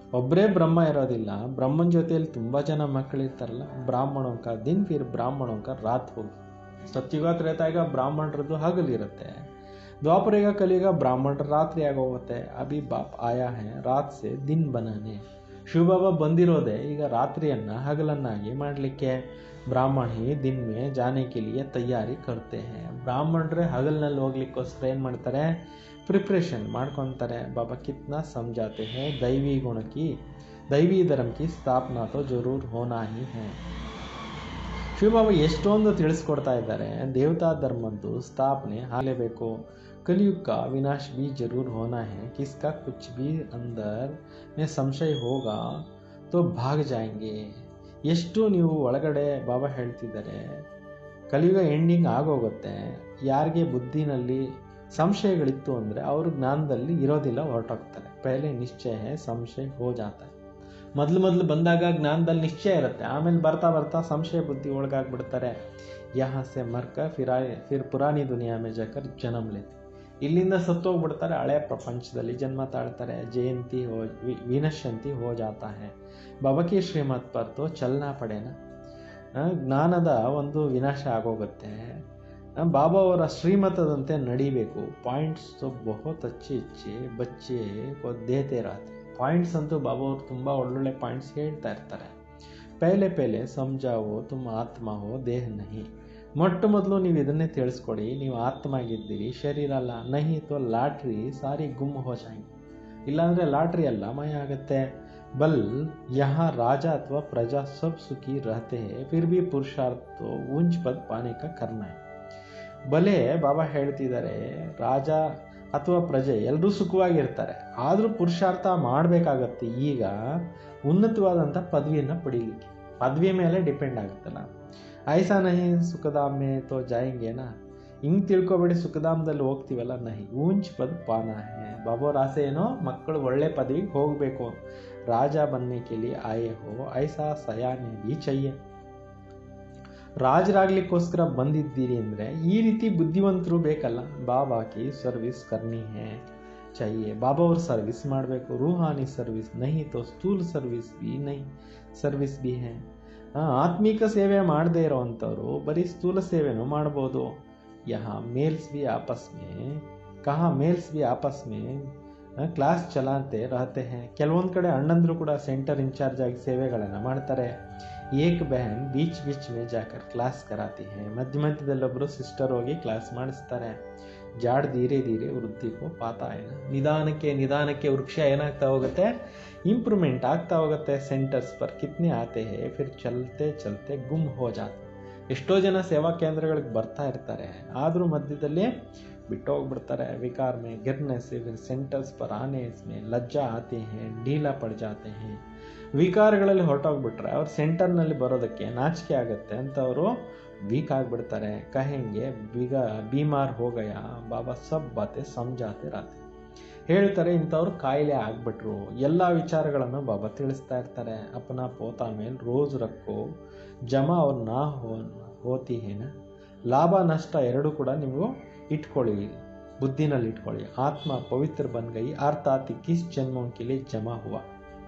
ಒಬ್ಬರೇ ಬ್ರಹ್ಮ ಇರೋದಿಲ್ಲ ಬ್ರಹ್ಮನ ಜೊತೆಯಲ್ಲಿ ತುಂಬ ಜನ ಮಕ್ಕಳಿರ್ತಾರಲ್ಲ ಬ್ರಾಹ್ಮಣೋಂಕ ದಿನ್ ಫಿರ್ ಬ್ರಾಹ್ಮಣೋಂಕ ರಾತ್ ಹೋಗಿ ಸತ್ಯುಗ ತ್ರೇತಾಯುಗ ಬ್ರಾಹ್ಮಣರದ್ದು ಹಗಲಿರುತ್ತೆ ದ್ವಾಪರಿಗ ಕಲಿಯುಗ ಬ್ರಾಹ್ಮಣರ ರಾತ್ರಿ ಆಗೋಗುತ್ತೆ ಅಭಿ ಬಾಪ್ ಆಯಾ ಹೇ ರಾತ್ ಸೆ ದಿನ್ ಬನಾನೆ ಶಿವಬಾಬಾ ಬಂದಿರೋದೇ ಈಗ ರಾತ್ರಿಯನ್ನ ಹಗಲನ್ನಾಗಿ ಮಾಡಲಿಕ್ಕೆ ಬ್ರಾಹ್ಮಣ ಹಿ ದಿನ್ ಮೇ ಜಾನೆ ಕೆ ಲಿಯೆ ತಯಾರಿ ಕರ್ತೆ ಹೇ ಬ್ರಾಹ್ಮಣರೇ ಹಗಲಿನಲ್ಲಿ ಹೋಗ್ಲಿಕ್ಕೋಸ್ಕರ ಏನು ಮಾಡ್ತಾರೆ ಪ್ರಿಪ್ರೇಷನ್ ಮಾಡ್ಕೊತಾರೆ ಬಾಬಾ ಕಿತ್ನಾ ಸಮझाते हैं दैवी गुण की दैवी धर्म की स्थापना तो जरूर होना ही है ಶಿವಬಾಬಾ ಎಷ್ಟೊಂದು ತಿಳಿಸ್ಕೊಡ್ತಾ ಇದ್ದಾರೆ ದೇವತಾ ಧರ್ಮದ್ದು ಸ್ಥಾಪನೆ ಆಗಲೇಬೇಕು कलयुग का विनाश भी जरूर होना है किसका कुछ भी अंदर में संशय होगा तो भाग जाएंगे ಎಷ್ಟು ನೀವು ಒಳಗಡೆ ಬಾಬಾ ಹೇಳ್ತಿದ್ದಾರೆ ಕಲಿಯುಗ ಎಂಡಿಂಗ್ ಆಗೋಗುತ್ತೆ ಯಾರಿಗೆ ಬುದ್ಧಿನಲ್ಲಿ ಸಂಶಯಗಳಿತ್ತು ಅಂದರೆ ಅವರು ಜ್ಞಾನದಲ್ಲಿ ಇರೋದಿಲ್ಲ ಹೊರಟೋಗ್ತಾರೆ ಪಹಲೆ ನಿಶ್ಚಯ ಹೇ ಸಂಶಯ ಹೋ ಜಾತ ಮೊದಲು ಮೊದಲು ಬಂದಾಗ ಜ್ಞಾನದಲ್ಲಿ ನಿಶ್ಚಯ ಇರುತ್ತೆ ಆಮೇಲೆ ಬರ್ತಾ ಬರ್ತಾ ಸಂಶಯ ಬುದ್ಧಿ ಒಳಗಾಗ್ಬಿಡ್ತಾರೆ ಯಹ ಸೆ ಮರ್ಕ ಫಿರಾ ಫಿರ್ ಪುರಾಣಿ ದುನಿಯಾ ಮೇ ಜಾಕರ್ ಜನಮ್ ಲೇತಿ ಇಲ್ಲಿಂದ ಸತ್ತೋಗ್ಬಿಡ್ತಾರೆ ಹಳೆಯ ಪ್ರಪಂಚದಲ್ಲಿ ಜನ್ಮ ತಾಳ್ತಾರೆ ಜಯಂತಿ ಹೋ ವಿ- ವಿನಶ್ಯಂತಿ ಹೋ ಜಾತಾ ಹೇ ಬಾಬಕಿ ಶ್ರೀಮತ್ ಪರ್ತು ಚಲನಾ ಪಡೆನ ಆ, ಜ್ಞಾನದ ಒಂದು ವಿನಾಶ ಆಗೋಗುತ್ತೆ ಆ, ಬಾಬಾ ಅವರ ಶ್ರೀಮತದಂತೆ ನಡಿಬೇಕು ಪಾಯಿಂಟ್ಸ್ ಬಹುತ್ ಅಚ್ಚಿ ಇಚ್ಚಿ ಬಚ್ಚೆ ಕೋ ದೇತೆ ರಾತೆ ಪಾಯಿಂಟ್ಸ್ ಅಂತೂ ಬಾಬಾ ಅವರು ತುಂಬ ಒಳ್ಳೊಳ್ಳೆ ಪಾಯಿಂಟ್ಸ್ ಹೇಳ್ತಾ ಇರ್ತಾರೆ ಪೇಲೆ ಪೇಲೆ ಸಮಜಾವೋ ತುಮ್ ಆತ್ಮ ಹೋ ದೇಹ ನಹಿ ಮೊಟ್ಟ ಮೊದಲು ನೀವು ಇದನ್ನೇ ತಿಳಿಸ್ಕೊಡಿ ನೀವು ಆತ್ಮ ಆಗಿದ್ದೀರಿ ಶರೀರ ಅಲ್ಲ ನಹಿ ತೋ ಲಾಟ್ರಿ ಸಾರಿ ಗುಮ್ ಹೋ ಜಾಯಂಗೆ ಇಲ್ಲಾಂದ್ರೆ ಲಾಟ್ರಿ ಅಲ್ಲ ಮಯ ಆಗುತ್ತೆ ಬಲ್ ಯಹ ರಾಜ ಅಥವಾ ಪ್ರಜಾ ಸಬ್ ಸುಖಿ ರಹತೆ ಹೇ ಫಿರ್ ಬಿ ಪುರುಷಾರ್ಥ ತೋ ಊಂಚ್ ಪದ್ ಪಾನೆ ಕಾ ಕರ್ನ ಹೈ ಬಲೆ ಬಾಬಾ ಹೇಳ್ತಿದ್ದಾರೆ ರಾಜ ಅಥವಾ ಪ್ರಜೆ ಎಲ್ಲರೂ ಸುಖವಾಗಿರ್ತಾರೆ ಆದರೂ ಪುರುಷಾರ್ಥ ಮಾಡಬೇಕಾಗತ್ತೆ ಈಗ ಉನ್ನತವಾದಂಥ ಪದವಿಯನ್ನು ಪಡೀಲಿಕ್ಕೆ ಪದವಿ ಮೇಲೆ ಡಿಪೆಂಡ್ ಆಗುತ್ತಲ್ಲ ಐಸಾ ನಹಿ ಸುಖಧಾಮೆ ತೋ ಜಾಯಿಂಗೇನಾ ಹಿಂಗೆ ತಿಳ್ಕೊಬೇಡಿ ಸುಖಧಾಮದಲ್ಲಿ ಹೋಗ್ತೀವಲ್ಲ ನಹಿ ಊಂಚ್ ಪದ್ ಪಾನ ಹೇ ಬಾಬೋರ್ ಆಸೆ ಏನೋ ಮಕ್ಕಳು ಒಳ್ಳೆ ಪದವಿಗೆ ಹೋಗಬೇಕು ರಾಜ ಬನ್ನೆ ಕೆ ಲಿಯೆ ಆಯೆ ಹೋ ಐಸಾ ಸಯಾನೆ ಬಿ ಚಯ್ಯೆ ರಾಜರಾಗ್ಲಿಕ್ಕೋಸ್ಕರ ಬಂದಿದ್ದೀರಿ ಅಂದರೆ ಈ ರೀತಿ ಬುದ್ಧಿವಂತರು ಬೇಕಲ್ಲ ಬಾಬಾಕಿ ಸರ್ವಿಸ್ ಕರ್ನಿ ಹೇ चाहिए ಬಾಬಾ ಅವ್ರ ಸರ್ವಿಸ್ ಮಾಡಬೇಕು ರೂಹಾನಿ ಸರ್ವಿಸ್ ನಹಿ ತೋ ಸ್ಥೂಲ್ ಸರ್ವಿಸ್ ಬಿ ನಹಿ ಸರ್ವಿಸ್ ಬಿ ಹೇ ಆ, ಆತ್ಮಿಕ ಸೇವೆ ಮಾಡದೇ ಇರೋವಂಥವ್ರು ಬರೀ ಸ್ಥೂಲ ಸೇವೆನೂ ಮಾಡ್ಬೋದು ಯಹ ಮೇಲ್ಸ್ ಬಿ ಆಪಸ್ ಮೇ ಕಹಾ ಮೇಲ್ಸ್ ಬಿ ಆಪಸ್ ಮೇ ಆ, ಕ್ಲಾಸ್ ಚಲಾತೆ ರಹತೆ ಹೇ ಕೆಲವೊಂದು ಕಡೆ ಅಣ್ಣಂದ್ರು ಕೂಡ ಸೆಂಟರ್ ಇನ್ಚಾರ್ಜ್ ಆಗಿ ಸೇವೆಗಳನ್ನು ಮಾಡ್ತಾರೆ ಏಕ್ ಬಹನ್ ಬೀಚ್ ಬೀಚ್ ಮೇ ಜಾಕರ್ ಕ್ಲಾಸ್ ಕರಾತಿ ಹೇ ಮಧ್ಯ ಮಧ್ಯದಲ್ಲೊಬ್ಬರು ಸಿಸ್ಟರ್ ಹೋಗಿ ಕ್ಲಾಸ್ ಮಾಡಿಸ್ತಾರೆ ಜಾಡ್ ಧೀರೆ ಧೀರೆ ವೃದ್ಧಿಗೂ ಪಾತಾಯನ ನಿಧಾನಕ್ಕೆ ನಿಧಾನಕ್ಕೆ ವೃಕ್ಷ ಏನಾಗ್ತಾ ಹೋಗುತ್ತೆ ಇಂಪ್ರೂವ್ಮೆಂಟ್ ಆಗ್ತಾ ಹೋಗುತ್ತೆ ಸೆಂಟರ್ಸ್ ಪರ್ ಕಿತ್ನೆ ಆತೆ ಹೇ ಫಿರ್ ಚಲ್ತೆ ಚಲ್ತೆ ಗುಮ್ ಹೋ ಜಾತೆ ಎಷ್ಟೋ ಜನ ಸೇವಾ ಕೇಂದ್ರಗಳಿಗೆ ಬರ್ತಾ ಇರ್ತಾರೆ ಆದರೂ ಮಧ್ಯದಲ್ಲಿ ಬಿಟ್ಟು ಹೋಗ್ಬಿಡ್ತಾರೆ ವಿಕಾರ ಮೇ ಗಿರ್ನೆ से फिर सेंटर्स पर आने इसमें लज्जा आते हैं ढीला पड़ जाते हैं ವಿಕಾರಗಳಲ್ಲಿ ಹೊರಟೋಗ್ಬಿಟ್ರೆ ಅವ್ರು ಸೆಂಟರ್ನಲ್ಲಿ ಬರೋದಕ್ಕೆ ನಾಚಿಕೆ ಆಗುತ್ತೆ ಅಂತ ಅವರು ವೀಕ್ ಆಗಿಬಿಡ್ತಾರೆ ಕಹೆಂಗೆ ಬಿಗ ಬೀಮಾರ್ ಹೋಗಯ ಬಾಬಾ ಸಬ್ ಬಾತೆ ಸಮಜಾತೆ ರಾತೆ ಹೇಳ್ತಾರೆ ಇಂಥವ್ರು ಕಾಯಿಲೆ ಆಗ್ಬಿಟ್ರು ಎಲ್ಲ ವಿಚಾರಗಳನ್ನು ಬಾಬಾ ತಿಳಿಸ್ತಾ ಇರ್ತಾರೆ ಅಪನ ಪೋತಾ ಮೇಲೆ ರೋಜ್ ರಕ್ಕೋ ಜಮಾ ಅವ್ರು ನಾ ಹೋ ಹೋತಿ ಹೇನ ಲಾಭ ನಷ್ಟ ಎರಡೂ ಕೂಡ ನೀವು ಇಟ್ಕೊಳ್ಳಿ ಬುದ್ಧಿನಲ್ಲಿ ಇಟ್ಕೊಳ್ಳಿ ಆತ್ಮ ಪವಿತ್ರ ಬನ್ ಗೈ ಅರ್ಥಾತ್ ಕಿಸ್ ಜನ್ಮೋಂ ಕೆ ಲಿಯೆ ಜಮಾ ಹುವಾ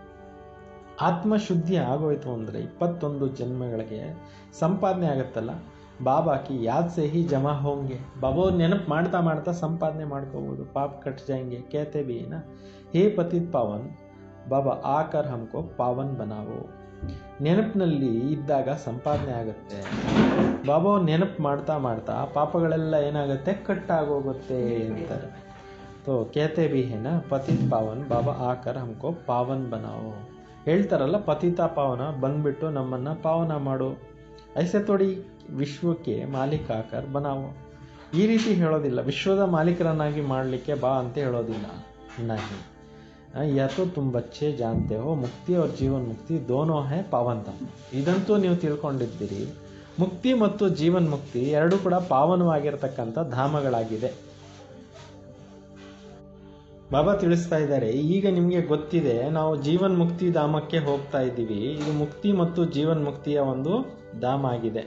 ಆತ್ಮ ಶುದ್ಧಿ ಆಗೋಯ್ತು ಅಂದರೆ ಇಪ್ಪತ್ತೊಂದು ಜನ್ಮಗಳಿಗೆ ಸಂಪಾದನೆ ಆಗುತ್ತಲ್ಲ ಬಾಬಾಕಿ ಯಾದ್ ಸೆ ಹಿ ಜಮಾ ಹೋಂಗೆ ಬಾಬಾ ಅವ್ರು ನೆನಪು ಮಾಡ್ತಾ ಮಾಡ್ತಾ ಸಂಪಾದನೆ ಮಾಡ್ಕೋಬೋದು ಪಾಪ ಕಟ್ ಜಾಯಂಗೆ ಕೇತೆ ಬಿ ನಾ ಹೇ ಪತಿತ್ ಪಾವನ್ ಬಾಬಾ ಆಕರ್ ಹಮ್ಕೋ ಪಾವನ್ ಬನಾವೋ ನೆನಪಿನಲ್ಲಿ ಇದ್ದಾಗ ಸಂಪಾದನೆ ಆಗುತ್ತೆ ಬಾಬಾ ಅವ್ರು ನೆನಪು ಮಾಡ್ತಾ ಮಾಡ್ತಾ ಪಾಪಗಳೆಲ್ಲ ಏನಾಗುತ್ತೆ ಕಟ್ಟಾಗೋಗುತ್ತೆ ಅಂತಾರೆ तो कहते भी है ना पतित पावन ಬಾಬಾ ಆಕರ್ ಹಮ್ಕೋ ಪಾವನ್ ಬನಾವೋ ಹೇಳ್ತಾರಲ್ಲ ಪತಿತ ಪಾವನ ಬಂದ್ಬಿಟ್ಟು ನಮ್ಮನ್ನ ಪಾವನ ಮಾಡು ಐಸೆ ತೋಡಿ ವಿಶ್ವಕ್ಕೆ ಮಾಲೀಕ ಆಕರ್ ಬನಾವೋ ಈ ರೀತಿ ಹೇಳೋದಿಲ್ಲ ವಿಶ್ವದ ಮಾಲೀಕರನ್ನಾಗಿ ಮಾಡಲಿಕ್ಕೆ ಬಾ ಅಂತ ಹೇಳೋದಿಲ್ಲ ನಹಿ ಆ, ಯಾ ತೋ ತುಮ್ ಬಚ್ಚೆ ಜಾನ್ತೆ ಹೋ ಮುಕ್ತಿ ಅವ್ರ ಜೀವನ್ ಮುಕ್ತಿ ದೋನೋ ಹೇ ಪಾವನ್ ಧಾಮ ಇದಂತೂ ನೀವು ತಿಳ್ಕೊಂಡಿದ್ದೀರಿ ಮುಕ್ತಿ ಮತ್ತು ಜೀವನ್ ಮುಕ್ತಿ ಎರಡೂ ಕೂಡ ಪಾವನವಾಗಿರ್ತಕ್ಕಂಥ ಧಾಮಗಳಾಗಿದೆ ಬಾಬಾ ತಿಳಿಸ್ತಾ ಇದ್ದಾರೆ ಈಗ ನಿಮಗೆ ಗೊತ್ತಿದೆ ನಾವು ಜೀವನ್ ಮುಕ್ತಿ ಧಾಮಕ್ಕೆ ಹೋಗ್ತಾ ಇದ್ದೀವಿ ಇದು ಮುಕ್ತಿ ಮತ್ತು ಜೀವನ್ ಮುಕ್ತಿಯ ಒಂದು ಧಾಮ ಆಗಿದೆ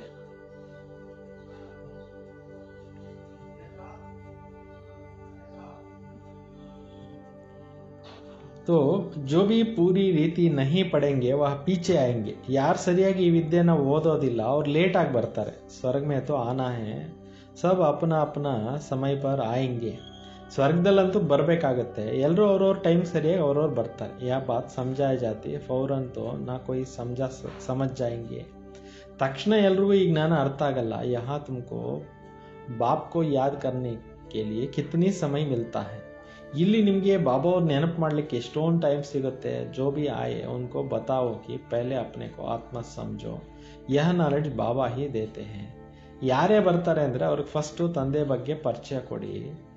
तो जो भी पूरी ರೀತಿ ನಹಿ ಪಡೆಂಗೆ ವಹ ಪೀಚೆ ಆಯಂಗೆ ಯಾರು ಸರಿಯಾಗಿ ಈ ವಿದ್ಯೆನ ಓದೋದಿಲ್ಲ ಅವ್ರು ಲೇಟಾಗಿ ಬರ್ತಾರೆ ಸ್ವರ್ಗ ಮೇ ತೋ ಆನಾ ಹೇ ಸಬ್ ಅಪನ ಅಪನ ಸಮಯ ಪರ್ ಆಯಂಗೆ ಸ್ವರ್ಗದಲ್ಲಂತೂ ಬರಬೇಕಾಗತ್ತೆ ಎಲ್ಲರೂ ಅವ್ರವ್ರ ಟೈಮ್ ಸರಿಯಾಗಿ ಅವ್ರವ್ರು ಬರ್ತಾರೆ ಯಾ ಬಾತ್ ಸಮಜಾಯ ಜಾತಿ ಫೌರನ್ ತೋ ನಾ ಕೊಯ್ ಸಮಜಾ ಸಮಜ್ ಜಾಯಂಗೆ ತಕ್ಷಣ ಎಲ್ರಿಗೂ ಈ ಜ್ಞಾನ ಅರ್ಥ ಆಗಲ್ಲ ಯಹಾ ತುಮಕೋ ಬಾಪ್ ಕೋ ಯಾದ್ ಕರ್ನೆ ಕೆ ಲಿಯೆ ಕಿತ್ನಿ ಸಮಯ ಮಿಲ್ತಾ ಹೈ ಇಲ್ಲಿ ನಿಮಗೆ ಬಾಬಾ ಅವ್ರ ನೆನಪು ಮಾಡಲಿಕ್ಕೆ ಎಷ್ಟೊಂದು ಟೈಮ್ ಸಿಗುತ್ತೆ ಜೋ ಬಿ ಆಯೆ ಉನ್ಕೋ ಬತಾओ कि पहले अपने को ಆತ್ಮ ಸಮझो ಯಹ ನಾಲೆಡ್ಜ್ ಬಾಬಾ ಹಿ ದೇತೆ ಹೇ ಯಾರೇ ಬರ್ತಾರೆ ಅಂದರೆ ಅವ್ರಿಗೆ ಫಸ್ಟು ತಂದೆ ಬಗ್ಗೆ ಪರಿಚಯ ಕೊಡಿ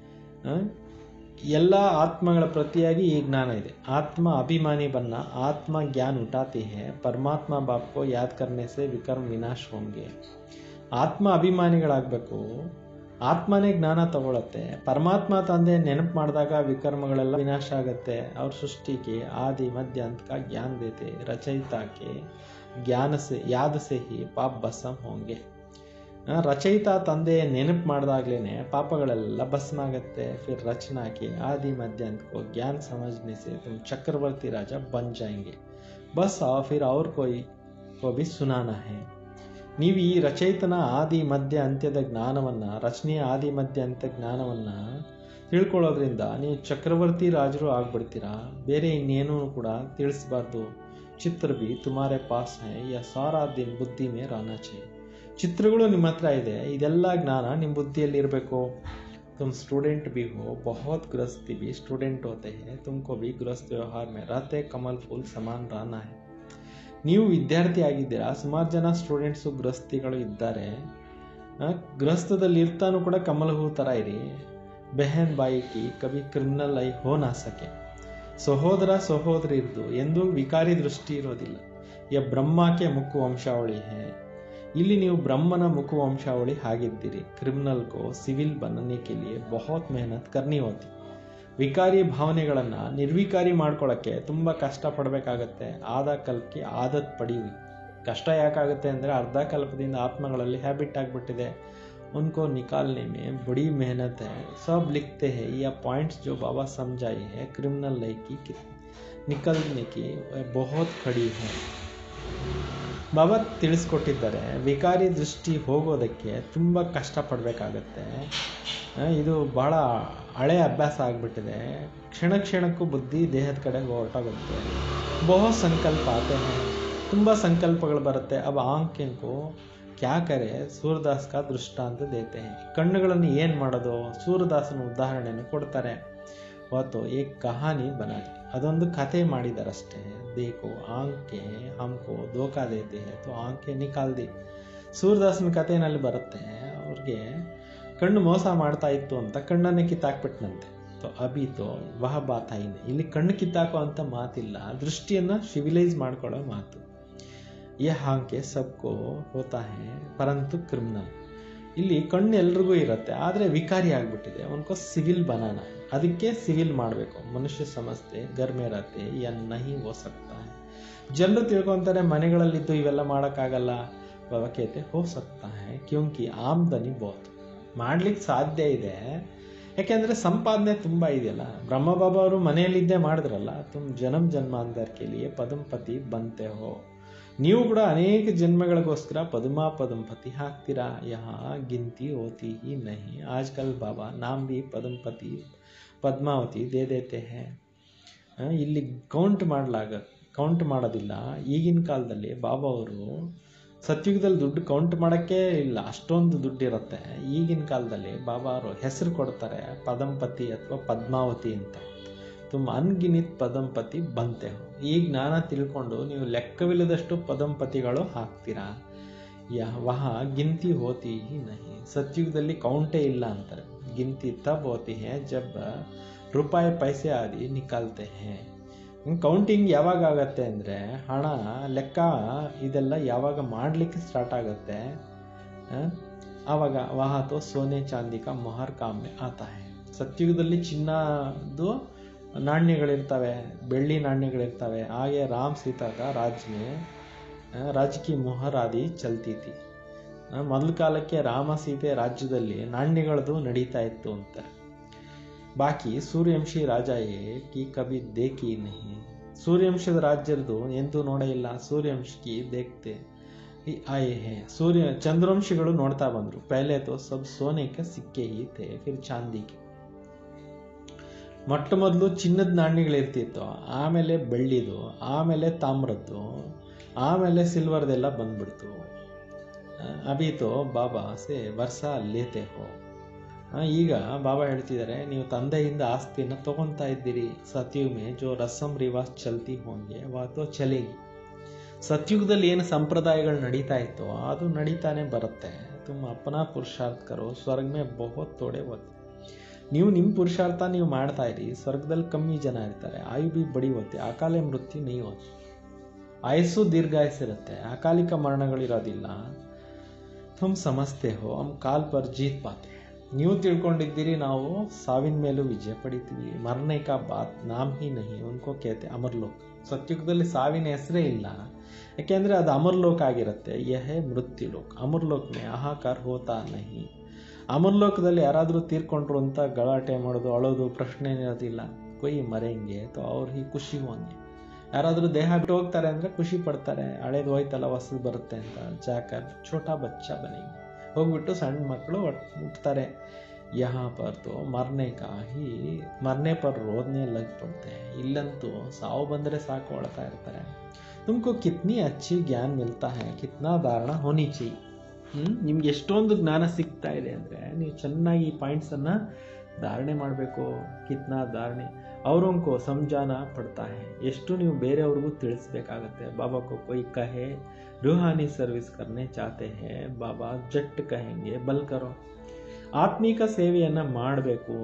ಆ? ಎಲ್ಲ ಆತ್ಮಗಳ ಪ್ರತಿಯಾಗಿ ಈ ಜ್ಞಾನ ಇದೆ ಆತ್ಮ ಅಭಿಮಾನಿ ಬನ್ನ ಆತ್ಮ ಜ್ಞಾನ ಉಟಾತಿ ಹೇ ಪರಮಾತ್ಮ ಬಾಪ್ ಕೋ ಯಾದ್ ಕರ್ನೆ ಸೆ ವಿಕರ್ಮ ವಿನಾಶ್ ಹೋಂಗೆ ಆತ್ಮ ಅಭಿಮಾನಿಗಳಾಗಬೇಕು ಆತ್ಮನೇ ಜ್ಞಾನ ತಗೊಳತ್ತೆ ಪರಮಾತ್ಮ ತಂದೆ ನೆನಪು ಮಾಡಿದಾಗ ವಿಕರ್ಮಗಳೆಲ್ಲ ವಿನಾಶ ಆಗುತ್ತೆ ಅವ್ರ ಸೃಷ್ಟಿಗೆ ಆದಿ ಮಧ್ಯ ಅಂತ का ज्ञान देते रचयिता के ज्ञान से याद से ही पाप ಭಸ್ಮ ಹೋಂಗೆ ಆ, ರಚಯಿತ ತಂದೆ ನೆನಪು ಮಾಡಿದಾಗ್ಲೇ ಪಾಪಗಳೆಲ್ಲ ಭಸ್ಮ ಆಗುತ್ತೆ ಫಿರ್ ರಚನಾಕ್ಕೆ ಆದಿ ಮಧ್ಯ ಅಂತಕೋ ಜ್ಞಾನ ಸಮझने से तुम चक्रवर्ती राजा बन जाएंगे बस आओ फिर और कोई को भी सुनाना है ನೀವು ಈ ರಚಯಿತನ ಆದಿ ಮಧ್ಯ ಅಂತ್ಯದ ಜ್ಞಾನವನ್ನು ರಚನೆಯ ಆದಿ ಮಧ್ಯ ಅಂತ್ಯ ಜ್ಞಾನವನ್ನು ತಿಳ್ಕೊಳ್ಳೋದ್ರಿಂದ ನೀವು ಚಕ್ರವರ್ತಿ ರಾಜರು ಆಗ್ಬಿಡ್ತೀರಾ ಬೇರೆ ಇನ್ನೇನೂ ಕೂಡ ತಿಳಿಸ್ಬಾರ್ದು ಚಿತ್ರ ಬಿ ತುಮಾರೆ ಪಾಸ್ ಹೈ ಯಾ ಸಾರಾ ದಿನ್ ಬುದ್ಧಿ ಮೇ ರಾನಾ ಚಾಹಿಯೆ ಚಿತ್ರಗಳು ನಿಮ್ಮ ಹತ್ರ ಇದೆ ಇದೆಲ್ಲ ಜ್ಞಾನ ನಿಮ್ಮ ಬುದ್ಧಿಯಲ್ಲಿ ಇರಬೇಕು तुम स्टूडेंट भी हो बहुत गृहस्थी भी स्टूडेंट होते हैं तुमको भी गृहस्थ व्यवहार में रहते कमल फूल समान रहना है ನೀವು ವಿದ್ಯಾರ್ಥಿ ಆಗಿದ್ದೀರಾ ಸುಮಾರು ಜನ ಸ್ಟೂಡೆಂಟ್ಸು ಗೃಹಸ್ಥಿಗಳು ಇದ್ದಾರೆ ಆ, ಗೃಹಸ್ಥದಲ್ಲಿ ಇರ್ತಾನೂ ಕೂಡ ಕಮಲ ಹೂ ಥರ ಇರಿ ಬೆಹನ್ ಬಾಯಿ ಕಿ ಕವಿ ಕ್ರಿಮಿನಲ್ ಐ ಹೋ ನಾ ಸಕೆ ಸಹೋದರ ಸಹೋದರಿ ಇರ್ದು ಎಂದೂ ವಿಕಾರಿ ದೃಷ್ಟಿ ಇರೋದಿಲ್ಲ ಯ ಬ್ರಹ್ಮಕ್ಕೆ ಮುಕ್ಕು ವಂಶಾವಳಿ ಹೇ ಇಲ್ಲಿ ನೀವು ಬ್ರಹ್ಮನ ಮುಖ ವಂಶಾವಳಿ ಆಗಿದ್ದೀರಿ ಕ್ರಿಮಿನಲ್ ಕೋ ಸಿವಿಲ್ बनने के लिए बहुत मेहनत करनी होती ವಿಕಾರಿ ಭಾವನೆಗಳನ್ನು ನಿರ್ವಿಕಾರಿ ಮಾಡ್ಕೊಳ್ಳೋಕ್ಕೆ ತುಂಬ ಕಷ್ಟಪಡಬೇಕಾಗತ್ತೆ ಆದ ಕಲ್ಪಕ್ಕೆ ಆದತ್ ಪಡೀವಿ ಕಷ್ಟ ಯಾಕಾಗುತ್ತೆ ಅಂದರೆ ಅರ್ಧ ಕಲ್ಪದಿಂದ ಆತ್ಮಗಳಲ್ಲಿ ಹ್ಯಾಬಿಟ್ ಆಗಿಬಿಟ್ಟಿದೆ उनको निकालने में बड़ी मेहनत है सब लिखते हैं यह पॉइंट्स जो बाबा समझाई है क्रिमिनल लाइफ की कि- निकलने की वह बहुत खड़ी है ಬಾಬಾ ತಿಳಿಸ್ಕೊಟ್ಟಿದ್ದಾರೆ ವಿಕಾರಿ ದೃಷ್ಟಿ ಹೋಗೋದಕ್ಕೆ ತುಂಬ ಕಷ್ಟಪಡಬೇಕಾಗತ್ತೆ ಆ, ಇದು ಬಹಳ ಹಳೆಯ ಅಭ್ಯಾಸ ಆಗಿಬಿಟ್ಟಿದೆ ಕ್ಷಣ ಕ್ಷಣಕ್ಕೂ ಬುದ್ಧಿ ದೇಹದ ಕಡೆ ಹೊರಟೋಗುತ್ತೆ ಬಹು ಸಂಕಲ್ಪ ಆತೆ ಹೈ. ತುಂಬ ಸಂಕಲ್ಪಗಳು ಬರುತ್ತೆ ಅವ ಆಂಕೆಂಕು ಕ್ಯಾ ಕರೆ ಸೂರ್ಯದಾಸ್ ಕಾ ದೃಷ್ಟಾಂತ ದೇತೆ ಹೈ. ಕಣ್ಣುಗಳನ್ನು ಏನು ಮಾಡೋದು ಸೂರ್ಯದಾಸನ ಉದಾಹರಣೆಯನ್ನು ಕೊಡ್ತಾರೆ ಅವತ್ತು ಏಕ್ ಕಹಾನಿ ಬನಾದಿ ಅದೊಂದು ಕತೆ ಮಾಡಿದಾರಷ್ಟೇ ದೇಕೋ ಆಂಕೆ ಹಮ್ಕೋ ದೋಖಾ ದೇತೆ ಹೈ, ತೋ ಆಂಕೆ ನಿಕಾಲ್ ದಿ ಸೂರ್ಯದಾಸನ ಕಥೆನಲ್ಲಿ ಬರುತ್ತೆ ಅವ್ರಿಗೆ ಕಣ್ಣು ಮೋಸ ಮಾಡ್ತಾ ಇತ್ತು ಅಂತ ಕಣ್ಣನ್ನೇ ಕಿತ್ತಾಕ್ಬಿಟ್ನಂತೆ ತೋ ಅಭಿ ತೋ ವಹ ಬಾತ್ ಆಯಿನೆ ಇಲ್ಲಿ ಕಣ್ಣು ಕಿತ್ತಾಕೋ ಅಂತ ಮಾತಿಲ್ಲ ದೃಷ್ಟಿಯನ್ನು ಸಿವಿಲೈಸ್ ಮಾಡ್ಕೊಳ್ಳೋ ಮಾತು ಈ ಹಾಂಕೆ ಸಬ್ಕೋ ಹೋತಾ ಹೇ ಪರಂತು ಕ್ರಿಮಿನಲ್ ಇಲ್ಲಿ ಕಣ್ಣು ಎಲ್ರಿಗೂ ಇರುತ್ತೆ ಆದರೆ ವಿಕಾರಿ ಆಗಿಬಿಟ್ಟಿದೆ ಅವನ್ಕೋ ಸಿವಿಲ್ ಬನಾನ ಅದಕ್ಕೆ ಸಿವಿಲ್ ಮಾಡಬೇಕು ಮನುಷ್ಯ ಸಮಸ್ತೆ ಗರ್ಮೆ ಇರತ್ತೆ ಯನ್ ನಹಿ ಹೋ ಸಕ್ತಾ ಹೈ ಜನರು ತಿಳ್ಕೊತಾರೆ ಮನೆಗಳಲ್ಲಿದ್ದು ಇವೆಲ್ಲ ಮಾಡೋಕ್ಕಾಗಲ್ಲ ಬವಕೇತೆ ಹೋ ಸಕ್ತಾ ಹೈ ಕ್ಯೂಂಕಿ ಆಮ್ದನಿ ಬಹುತ್ ಮಾಡ್ಲಿಕ್ಕೆ ಸಾಧ್ಯ ಇದೆ ಯಾಕೆಂದರೆ ಸಂಪಾದನೆ ತುಂಬ ಇದೆಯಲ್ಲ ಬ್ರಹ್ಮಬಾಬಾ ಅವರು ಮನೆಯಲ್ಲಿದ್ದೇ ಮಾಡಿದ್ರಲ್ಲ ತುಮ್ ಜನ್ಮ ಜನ್ಮಾಂತರ ಕೇಳಿಯೇ ಪದಂಪತಿ ಬಂತೆ ಹೋ ನೀವು ಕೂಡ ಅನೇಕ ಜನ್ಮಗಳಿಗೋಸ್ಕರ ಪದ್ಮಾ ಪದಂಪತಿ ಹಾಕ್ತೀರಾ ಯಹ ಗಿಂತಿ ಹೋತಿ ಹಿ ನಹಿ ಆಜ್ಕಲ್ ಬಾಬಾ ನಾಮ್ ಬಿ ಪದಂಪತಿ ಪದ್ಮಾವತಿ ದೇ ದೇತೆ ಹೇ ಆ, ಇಲ್ಲಿ ಕೌಂಟ್ ಮಾಡಲಾಗ ಕೌಂಟ್ ಮಾಡೋದಿಲ್ಲ ಈಗಿನ ಕಾಲದಲ್ಲಿ ಬಾಬಾ ಅವರು ಸತ್ಯುಗದಲ್ಲಿ ದುಡ್ಡು ಕೌಂಟ್ ಮಾಡೋಕ್ಕೆ ಇಲ್ಲ ಅಷ್ಟೊಂದು ದುಡ್ಡು ಇರುತ್ತೆ ಈಗಿನ ಕಾಲದಲ್ಲಿ ಬಾಬಾ ಅವರು ಹೆಸರು ಕೊಡ್ತಾರೆ ಪದಂಪತಿ ಅಥವಾ ಪದ್ಮಾವತಿ ಅಂತ ತುಂಬ ಅನ್ಗಿನಿತ್ ಪದಂಪತಿ ಬಂತೆ ಈ ಜ್ಞಾನ ತಿಳ್ಕೊಂಡು ನೀವು ಲೆಕ್ಕವಿಲ್ಲದಷ್ಟು ಪದಂಪತಿಗಳು ಹಾಕ್ತೀರಾ ಯಾ ವಹ ಗಿಂತಿ ಹೋತಿ ಹಿ ನಹಿ ಸತ್ಯುಗದಲ್ಲಿ ಕೌಂಟೇ ಇಲ್ಲ ಅಂತಾರೆ ಗಿಂತಿ ತಬ್ ಹೋತಿ ಹೇ ಜಬ್ ರೂಪಾಯಿ ಪೈಸೆ ಆದಿ ನಿಕಾಲ್ತೆ ಹೇ ಕೌಂಟಿಂಗ್ ಯಾವಾಗ ಆಗತ್ತೆ ಅಂದರೆ ಹಣ ಲೆಕ್ಕ ಇದೆಲ್ಲ ಯಾವಾಗ ಮಾಡಲಿಕ್ಕೆ ಸ್ಟಾರ್ಟ್ ಆಗುತ್ತೆ ಆ, ಆವಾಗ ವಹಾತೋ ಸೋನೆ ಚಾಂದಿ ಕಾ ಮೊಹರ್ ಕಾಮೆ ಆತಾ ಹೇ ಸತ್ಯುಗದಲ್ಲಿ ಚಿನ್ನದು ನಾಣ್ಯಗಳಿರ್ತವೆ ಬೆಳ್ಳಿ ನಾಣ್ಯಗಳಿರ್ತವೆ ಹಾಗೆ ರಾಮ್ ಸೀತಾ ಕಾ ರಾಜ್ ಮೇ ಆ, ರಾಜ್ ಕಿ ಮೊಹರ್ ಆದಿ ಚಲ್ತಿ ಥಿ ಮೊದಲ ಕಾಲಕ್ಕೆ ರಾಮ ಸೀತೆ ರಾಜ್ಯದಲ್ಲಿ ನಾಣ್ಯಗಳದು ನಡೀತಾ ಇತ್ತು ಅಂತ ಬಾಕಿ ಸೂರ್ಯವಂಶಿ ರಾಜ ಏ ಕಿ ಕವಿ ದೇಖಿ ನಹಿ ಸೂರ್ಯವಂಶದ ರಾಜ್ಯದ್ದು ಎಂದೂ ನೋಡೇ ಇಲ್ಲ ಸೂರ್ಯವಂಶಿ ದೇಖ್ತೆ ಈ ಆಯೆ ಹೇ ಸೂರ್ಯ ಚಂದ್ರವಂಶಿಗಳು ನೋಡ್ತಾ ಬಂದ್ರು ಪಹಲೆ ತೋ ಸಬ್ ಸೋನೆಗೆ ಸಿಕ್ಕೆ ಹಿ ಥೇ ಫಿರ್ ಚಾಂದಿಗೆ ಮೊಟ್ಟ ಮೊದಲು ಚಿನ್ನದ ನಾಣ್ಯಗಳಿರ್ತಿತ್ತು ಆಮೇಲೆ ಬೆಳ್ಳಿದು ಆಮೇಲೆ ತಾಮ್ರದ್ದು ಆಮೇಲೆ ಸಿಲ್ವರ್ದೆಲ್ಲ ಬಂದ್ಬಿಡ್ತು ಅಭಿ ತೋ ಬಾಬಾ ಸೆ ವರ್ಷ ಲೇತೆ ಹೋ ಆ, ಈಗ ಬಾಬಾ ಹೇಳ್ತಿದ್ದಾರೆ ನೀವು ತಂದೆಯಿಂದ ಆಸ್ತಿಯನ್ನು ತಗೊಂತಾ ಇದ್ದೀರಿ ಸತ್ಯುಗ್ ಮೇ ಜೋ ರಸಂ ರಿವಾಜ್ ಚಲ್ತಿ ಹೋಂಗೆ ವಾತೋ ಚಲೇಗಿ ಸತ್ಯುಗದಲ್ಲಿ ಏನು ಸಂಪ್ರದಾಯಗಳು ನಡೀತಾ ಇತ್ತು ಅದು ನಡೀತಾನೆ ಬರುತ್ತೆ ತುಮ್ ಅಪನಾ ಪುರುಷಾರ್ಥ ಕರೋ ಸ್ವರ್ಗ ಮೇ ಬಹುತ್ ತೋಡೆ ಹೋತೆ ನೀವು ನಿಮ್ಮ ಪುರುಷಾರ್ಥ ನೀವು ಮಾಡ್ತಾ ಇರಿ ಸ್ವರ್ಗದಲ್ಲಿ ಕಮ್ಮಿ ಜನ ಇರ್ತಾರೆ ಆಯು ಬಿ ಬಡಿ ಹೋತೆ ಅಕಾಲೆ ಮೃತ್ಯು ನೀ ಹೋತೆ ಆಯಸ್ಸು ದೀರ್ಘಾಯಸ್ಸಿರುತ್ತೆ ಅಕಾಲಿಕ ಮರಣಗಳಿರೋದಿಲ್ಲ ತುಮ್ ಸಮಸ್ತೆ ಹೋ ಹಮ್ ಕಾಲ್ ಪರ್ ಜೀತ್ ಪಾತೆ ನೀವು ತಿಳ್ಕೊಂಡಿದ್ದೀರಿ ನಾವು ಸಾವಿನ ಮೇಲೂ ವಿಜಯ ಪಡಿತೀವಿ ಮರನೆ ಕಾ ಬಾತ್ ನಾಮ್ ಹಿ ನಹಿ ಉನ್ಕೋ ಕೇತೆ ಅಮರ್ಲೋಕ್ ಸತ್ಯುಗದಲ್ಲಿ ಸಾವಿನ ಹೆಸರೇ ಇಲ್ಲ ಯಾಕೆಂದ್ರೆ ಅದು ಅಮರ್ಲೋಕ ಆಗಿರುತ್ತೆ ಯಹೇ ಮೃತ್ಯು ಲೋಕ್ ಅಮರ್ಲೋಕ್ ಮೇ ಹಾಹಾಕಾರ ಹೋತಾ ನಹಿ ಅಮರ್ಲೋಕದಲ್ಲಿ ಯಾರಾದರೂ ತೀರ್ಕೊಂಡ್ರು ಅಂತ ಗಲಾಟೆ ಮಾಡೋದು ಅಳೋದು ಪ್ರಶ್ನೆ ಇರೋದಿಲ್ಲ ಕೊಯ್ ಮರೆಂಗೆ ತೋ ಅವ್ರು ಹಿ ಖುಷಿ ಹೋಂಗೆ ಯಾರಾದರೂ ದೇಹ ಬಿಟ್ಟು ಹೋಗ್ತಾರೆ ಅಂದ್ರೆ ಖುಷಿ ಪಡ್ತಾರೆ ಹಳೇದು ಹೋಯ್ತಲ್ಲ ಹೊಸದು ಬರುತ್ತೆ ಅಂತ ಜಾಕರ್ ಛೋಟಾ ಬಚ್ಚ ಬನೆಂಗೆ ಹೋಗ್ಬಿಟ್ಟು ಸಣ್ಣ ಮಕ್ಕಳು ಹುಟ್ಟುತ್ತಾರೆ ಯಹಾ ಪರ್ ತೋ ಮರ್ನೆ ಕಾ ಹಿ ಮರ್ನೆ ಪರ್ ರೋದನೆ ಲಗ್ ಪಡ್ತೆ ಇಲ್ಲಂತೂ ಸಾವು ಬಂದರೆ ಸಾಕು ಅಳ್ತಾ ಇರ್ತಾರೆ ತುಮಕು ಕಿತ್ನಿ ಅಚ್ಚಿ ಜ್ಞಾನ ಮಿಲ್ತಾ ಹೈ ಕಿತ್ನಾ ಧಾರಣ ಹೋನಿ ಚಿ ಹ್ಮ್ ನಿಮ್ಗೆ ಎಷ್ಟೊಂದು ಜ್ಞಾನ ಸಿಗ್ತಾ ಇದೆ ಅಂದರೆ ನೀವು ಚೆನ್ನಾಗಿ ಈ ಪಾಯಿಂಟ್ಸನ್ನು ಧಾರಣೆ ಮಾಡಬೇಕು ಕಿತ್ನಾ ಧಾರಣೆ ಅವರೊಂಕೋ ಸಂಜಾನ ಪಡ್ತಾ ಹೈ ಎಷ್ಟು ನೀವು ಬೇರೆಯವ್ರಿಗೂ ತಿಳಿಸ್ಬೇಕಾಗತ್ತೆ ಬಾಬಾ ಕೋ ಕೊಯ್ ಕಹೆ ರೂಹಾನಿ ಸರ್ವಿಸ್ ಕರ್ನೆ ಚಾತೆ ಹೇ ಬಾಬಾ ಜಟ್ ಕಹೆಂಗೆ ಬಲ್ ಕರೋ ಆತ್ಮಿಕ ಸೇವೆಯನ್ನು ಮಾಡಬೇಕು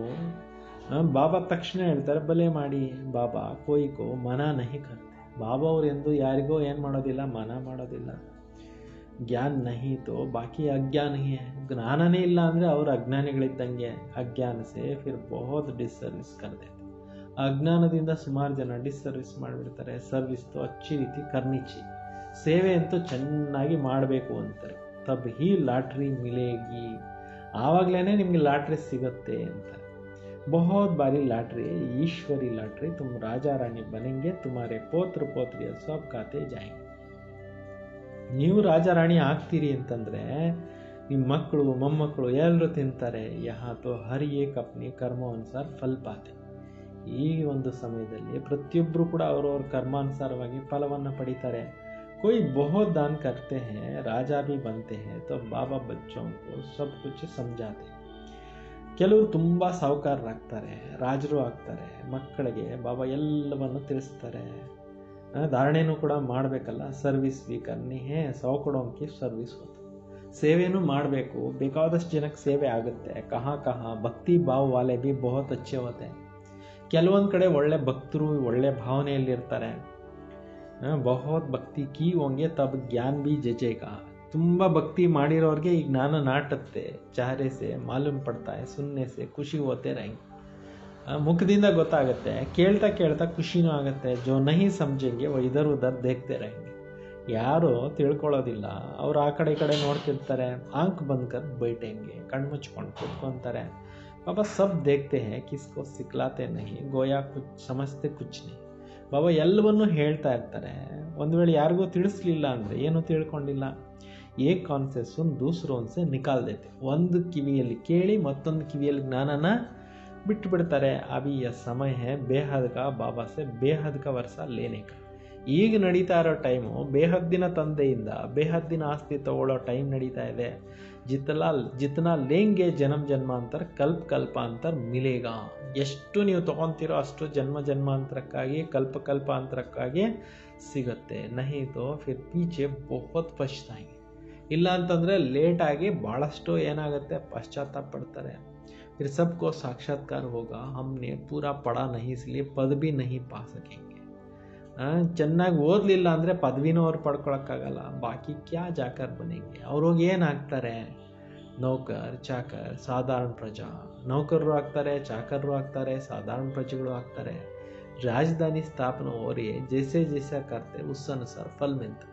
ಬಾಬಾ ತಕ್ಷಣ ಹೇಳ್ತಾರೆ ಬಲೆ ಮಾಡಿ ಬಾಬಾ ಕೋಯ್ಕೋ ಮನ ನಹಿ ಕರ್ತೆ ಬಾಬಾ ಅವ್ರು ಎಂದು ಯಾರಿಗೋ ಏನು ಮಾಡೋದಿಲ್ಲ ಮನ ಮಾಡೋದಿಲ್ಲ ಜ್ಞಾನ ನಹಿ ತೋ ಬಾಕಿ ಅಜ್ಞಾನ ಹಿ ಹೈ ಜ್ಞಾನನೇ ಇಲ್ಲ ಅಂದರೆ ಅವ್ರು ಅಜ್ಞಾನಿಗಳಿದ್ದಂಗೆ ಅಜ್ಞಾನ ಸೇ ಫಿರ್ ಬಹುತ್ ಡಿಸ್ಸರ್ವಿಸ್ ಕರ್ದೆ ಅಜ್ಞಾನದಿಂದ ಸುಮಾರು ಜನ ಡಿಸ್ಸರ್ವಿಸ್ ಮಾಡಿಬಿಡ್ತಾರೆ ಸರ್ವಿಸ್ ತೋ ಅಚ್ಚಿ ರೀತಿ ಕರ್ನಿಚಿ ಸೇವೆ ಅಂತೂ ಚೆನ್ನಾಗಿ ಮಾಡಬೇಕು ಅಂತಾರೆ ತಬ್ ಹಿ ಲಾಟ್ರಿ ಮಿಲೇಗಿ ಆವಾಗಲೇ ನಿಮಗೆ ಲಾಟ್ರಿ ಸಿಗುತ್ತೆ ಅಂತಾರೆ बहुत बारी लाटरी ईश्वरी लाटरी तुम राजा रानी बनेंगे तुम्हारे ಪೋತ್ರ ಪೋತ್ರಿಯ ಸಬ್ ಖಾತೆ ಜಾಯಂಗೆ ನೀವು ರಾಜ ರಾಣಿ ಆಗ್ತೀರಿ ಅಂತಂದ್ರೆ ನಿಮ್ಮ ಮಕ್ಕಳು ಮೊಮ್ಮಕ್ಕಳು ಎಲ್ಲರೂ ತಿಂತಾರೆ ಯಹಾತೋ ಹರ್ ಏಕ್ ಅಪ್ನಿ ಕರ್ಮ ಅನುಸಾರ ಫಲ್ ಪಾತೆ ಈ ಒಂದು ಸಮಯದಲ್ಲಿ ಪ್ರತಿಯೊಬ್ಬರು ಕೂಡ ಅವರವ್ರ ಕರ್ಮಾನುಸಾರವಾಗಿ ಫಲವನ್ನು ಪಡಿತಾರೆ कोई बहुत दान करते हैं राजा भी बनते हैं तो बाबा बच्चों को सब कुछ समझाते ಕೆಲವರು ತುಂಬ ಸಾಹುಕಾರರಾಗ್ತಾರೆ ರಾಜರು ಆಗ್ತಾರೆ ಮಕ್ಕಳಿಗೆ ಬಾಬಾ ಎಲ್ಲವನ್ನು ತಿಳಿಸ್ತಾರೆ ಆ, ಧಾರಣೆನೂ ಕೂಡ ಮಾಡಬೇಕಲ್ಲ ಸರ್ವಿಸ್ ಬಿ ಕರ್ನಿ ಹೇ ಸೌ ಕೊಡೋಂಕಿ ಸರ್ವಿಸ್ ಹೋತು ಸೇವೆನೂ ಮಾಡಬೇಕು ಬೇಕಾದಷ್ಟು ಜನಕ್ಕೆ ಸೇವೆ ಆಗುತ್ತೆ ಕಹಾ ಕಹಾ ಭಕ್ತಿ ಭಾವ ವಾಲೆ ಬಿ ಬಹುತ್ ಅಚ್ಚೆ ಹೋತೆ ಕೆಲವೊಂದು ಕಡೆ ಒಳ್ಳೆ ಭಕ್ತರು ಒಳ್ಳೆ ಭಾವನೆಯಲ್ಲಿರ್ತಾರೆ ಆ, ಬಹುತ್ ಭಕ್ತಿ ಕಿ ಹೋಂಗೆ ತಬ್ ಜ್ಞಾನ್ ಬಿ ಜಜೇಗಾ ತುಂಬ ಭಕ್ತಿ ಮಾಡಿರೋರಿಗೆ ಈ ಜ್ಞಾನ ನಾಟುತ್ತೆ ಚಹರೆ ಸೆ ಮಾಲೂಮ್ ಪಡ್ತಾ है ಸುನ್ನೆ ಸೆ ಖುಷಿ ಹೋತೆ रहेंगे ಆ, ಮುಖದಿಂದ ಗೊತ್ತಾಗುತ್ತೆ ಕೇಳ್ತಾ ಕೇಳ್ತಾ ಖುಷಿನೂ ಆಗುತ್ತೆ ಜೋ ನಹಿ ಸಮझेंगे वो इधर उधर देखते रहेंगे ಯಾರು ತಿಳ್ಕೊಳ್ಳೋದಿಲ್ಲ ಅವ್ರು ಆ ಕಡೆ ಈ ಕಡೆ ನೋಡ್ತಿರ್ತಾರೆ ಆಂಕ್ ಬಂದ್ಕರ್ ಬೈಟೆಂಗೆ ಕಣ್ಮುಚ್ಕೊಂಡು ಕೂತ್ಕೊಂತಾರೆ ಬಾಬಾ ಸಬ್ ದೇಖ್ತೆ ಹೇ ಕಿಸ್ಕೋ ಸಿಕ್ಲಾತೆ ನಹಿ ಗೋಯಾ ಕುಚ್ ಸಮಸ್ತೆ ಕುಚ್ ನಹಿ ಬಾಬಾ ಎಲ್ಲವನ್ನೂ ಹೇಳ್ತಾ ಇರ್ತಾರೆ ಒಂದು ವೇಳೆ ಯಾರಿಗೂ ತಿಳಿಸ್ಲಿಲ್ಲ ಅಂದರೆ ಏನೂ ತಿಳ್ಕೊಂಡಿಲ್ಲ ಏಕ್ ಕಾನ್ಸೆ ಸುನ್ ದೂಸರೋನ್ಸೆ ನಿಕಾಲ್ ದೇತೆ ಒಂದು ಕಿವಿಯಲ್ಲಿ ಕೇಳಿ ಮತ್ತೊಂದು ಕಿವಿಯಲ್ಲಿ ಜ್ಞಾನನ ಬಿಟ್ಟು ಬಿಡ್ತಾರೆ ಅಭಿ ಯ ಸಮಯ ಹೇ ಬೇಹದ್ ಕಾ ಬಾಬಾ ಸೆ ಬೇಹದ್ ಕಾ ವರ್ಷ ಲೇನೆ ಕಾ ಈಗ ನಡೀತಾ ಇರೋ ಟೈಮು ಬೇಹದ್ದಿನ ತಂದೆಯಿಂದ ಬೇಹದ್ದಿನ ಆಸ್ತಿ ತಗೊಳ್ಳೋ ಟೈಮ್ ನಡೀತಾ ಇದೆ ಜಿತಲಾ ಜಿತನಾ ಲೇಂಗೆ ಜನ್ಮ ಜನ್ಮಾಂತರ ಕಲ್ಪ ಕಲ್ಪಾಂತರ ಮಿಲೇಗಾ ಎಷ್ಟು ನೀವು ತಗೊತೀರೋ ಅಷ್ಟು ಜನ್ಮ ಜನ್ಮಾಂತರಕ್ಕಾಗಿ ಕಲ್ಪ ಕಲ್ಪಾಂತರಕ್ಕಾಗಿ ಸಿಗುತ್ತೆ ನಹಿ ತೋ ಫಿರ್ ಪೀಚೆ ಬಹುತ್ ಪಶ್ತಾಂಗೆ ಇಲ್ಲ ಅಂತಂದರೆ ಲೇಟಾಗಿ ಭಾಳಷ್ಟು ಏನಾಗುತ್ತೆ ಪಶ್ಚಾತ್ತಾಪ ಪಡ್ತಾರೆ फिर सबको साक्षात्कार होगा हमने पूरा पढ़ा नहीं इसलिए पद भी नहीं पा सकेंगे ಆ, ಚೆನ್ನಾಗಿ ಓದಲಿಲ್ಲ ಅಂದರೆ ಪದವಿನೂ ಅವ್ರು ಪಡ್ಕೊಳಕ್ಕಾಗಲ್ಲ ಬಾಕಿ ಕ್ಯಾ ಜಾಕರ್ ಬನೆಂಗೆ ಅವ್ರೋಗಿ ಏನಾಗ್ತಾರೆ ನೌಕರ್ ಚಾಕರ್ ಸಾಧಾರಣ ಪ್ರಜಾ ನೌಕರರು ಆಗ್ತಾರೆ ಚಾಕರರು ಆಗ್ತಾರೆ ಸಾಧಾರಣ ಪ್ರಜೆಗಳು ಆಗ್ತಾರೆ ರಾಜಧಾನಿ ಸ್ಥಾಪನೆ ಅವರೇ ಜೈಸೆ ಜೈಸೆ ಕರ್ತೆ ಉಸ್ ಅನುಸಾರ ಫಲ್ ಮಿಲ್ತ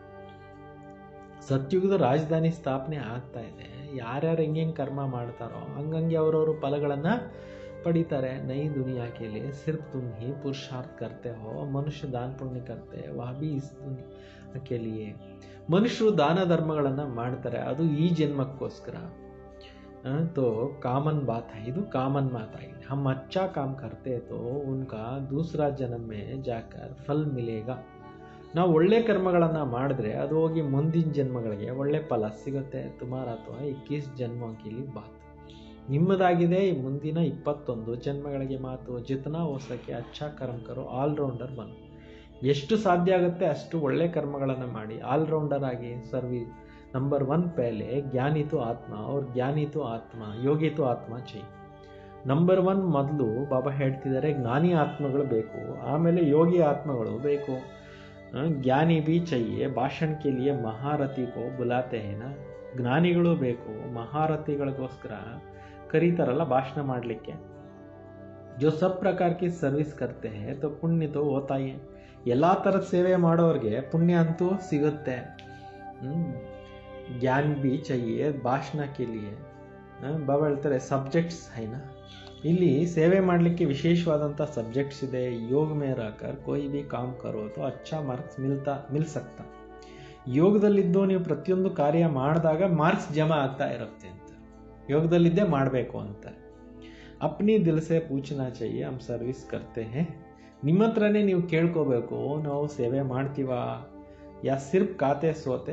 ಸತ್ಯುಗದ ರಾಜಧಾನಿ ಸ್ಥಾಪನೆ ಆಗ್ತಾ ಇದೆ ಯಾರ್ಯಾರು ಹೆಂಗೆ ಕರ್ಮ ಮಾಡ್ತಾರೋ ಹಂಗಂಗೆ ಅವ್ರವ್ರ ಫಲಗಳನ್ನು पढ़ीता रहे नई दुनिया के लिए सिर्फ तुम ही पुरुषार्थ करते हो मनुष्य दान पुण्य करते हैं वह भी इस दुनिया के लिए ಮನುಷ್ಯರು ದಾನ ಧರ್ಮಗಳನ್ನು ಮಾಡ್ತಾರೆ ಅದು ಈ ಜನ್ಮಕ್ಕೋಸ್ಕರ ಆ, तो कामन बात है ಇದು कामन बात है हम अच्छा काम करते तो उनका दूसरा जन्म में जाकर फल मिलेगा ನಾವು ಒಳ್ಳೆ ಕರ್ಮಗಳನ್ನು ಮಾಡಿದ್ರೆ ಅದು ಹೋಗಿ ಮುಂದಿನ ಜನ್ಮಗಳಿಗೆ ಒಳ್ಳೆ ಫಲ ಸಿಗುತ್ತೆ ತುಮಾರ ಅಥವಾ ಇಕ್ಕೀಸ್ ಜನ್ಮಕ್ಕಿಲಿ ಬಾತ್ ನಿಮ್ಮದಾಗಿದೆ ಈ ಮುಂದಿನ ಇಪ್ಪತ್ತೊಂದು ಜನ್ಮಗಳಿಗೆ ಮಾತು ಜಿತನಾ ಹೊಸಕ್ಕೆ ಅಚ್ಚ ಕರ್ಮ ಕರೋ ಆಲ್ರೌಂಡರ್ ಬನ್ ಎಷ್ಟು ಸಾಧ್ಯ ಆಗುತ್ತೆ ಅಷ್ಟು ಒಳ್ಳೆ ಕರ್ಮಗಳನ್ನು ಮಾಡಿ ಆಲ್ರೌಂಡರ್ ಆಗಿ ಸರ್ವಿಸ್ ನಂಬರ್ ಒನ್ ಪೇಲೆ ಜ್ಞಾನಿ ತು ಆತ್ಮ ಅವ್ರ ಜ್ಞಾನಿ ತು ಆತ್ಮ ಯೋಗಿ ತು ಆತ್ಮ ಚೈ ನಂಬರ್ ಒನ್ ಮೊದಲು ಬಾಬಾ ಹೇಳ್ತಿದ್ದಾರೆ ಜ್ಞಾನಿ ಆತ್ಮಗಳು ಬೇಕು ಆಮೇಲೆ ಯೋಗಿ ಆತ್ಮಗಳು ಬೇಕು ಆ, ಜ್ಞಾನಿ ಬಿ ಚೈಯೆ ಭಾಷಣ ಕೆ ಲಿಯೆ ಮಹಾರಥಿ ಕೋ ಬುಲಾತೆ ಹೇನ ಜ್ಞಾನಿಗಳು ಬೇಕು ಮಹಾರಥಿಗಳಿಗೋಸ್ಕರ ಕರೀತಾರಲ್ಲ ಭಾಷಣ ಮಾಡಲಿಕ್ಕೆ जो सब प्रकार की सर्विस करते हैं तो पुण्य तो होता ही है ಎಲ್ಲ ಥರದ ಸೇವೆ ಮಾಡೋರಿಗೆ ಪುಣ್ಯ ಅಂತೂ ಸಿಗುತ್ತೆ ಹ್ಮ್. ಜ್ಞಾನ್ ಬಿ ಚೈಯೆ ಭಾಷಣ ಕೇಳಿಯೇ ಬಾಬಾ ಹೇಳ್ತಾರೆ ಸಬ್ಜೆಕ್ಟ್ಸ್ ಹೈನಾ ಇಲ್ಲಿ ಸೇವೆ ಮಾಡಲಿಕ್ಕೆ ವಿಶೇಷವಾದಂಥ ಸಬ್ಜೆಕ್ಟ್ಸ್ ಇದೆ ಯೋಗ ಮೇ ರಾಕರ್ ಕೋಯಿ ಬಿ ಕಾಮ್ ಕರೋ ತೋ ಅಚ್ಚಾ ಮಾರ್ಕ್ಸ್ ಮಿಲ್ತಾ ಮಿಲ್ ಸಕ್ತಾ ಯೋಗದಲ್ಲಿದ್ದು ನೀವು ಪ್ರತಿಯೊಂದು ಕಾರ್ಯ ಮಾಡಿದಾಗ ಮಾರ್ಕ್ಸ್ ಜಮಾ ಆಗ್ತಾ ಇರುತ್ತೆ ಅಂತ ಯೋಗದಲ್ಲಿದ್ದೇ ಮಾಡಬೇಕು ಅಂತಾರೆ ಅಪ್ನಿ ದಿಲ್ ಸೆ ಪೂछना चाहिए हम ಸರ್ವಿಸ್ करते हैं ನಿಮ್ಮ ಹತ್ರನೇ ನೀವು ಕೇಳ್ಕೋಬೇಕು ನಾವು ಸೇವೆ ಮಾಡ್ತೀವಾ ಯಾ ಸಿರ್ಫ್ ಖಾತೆ ಸೋತೆ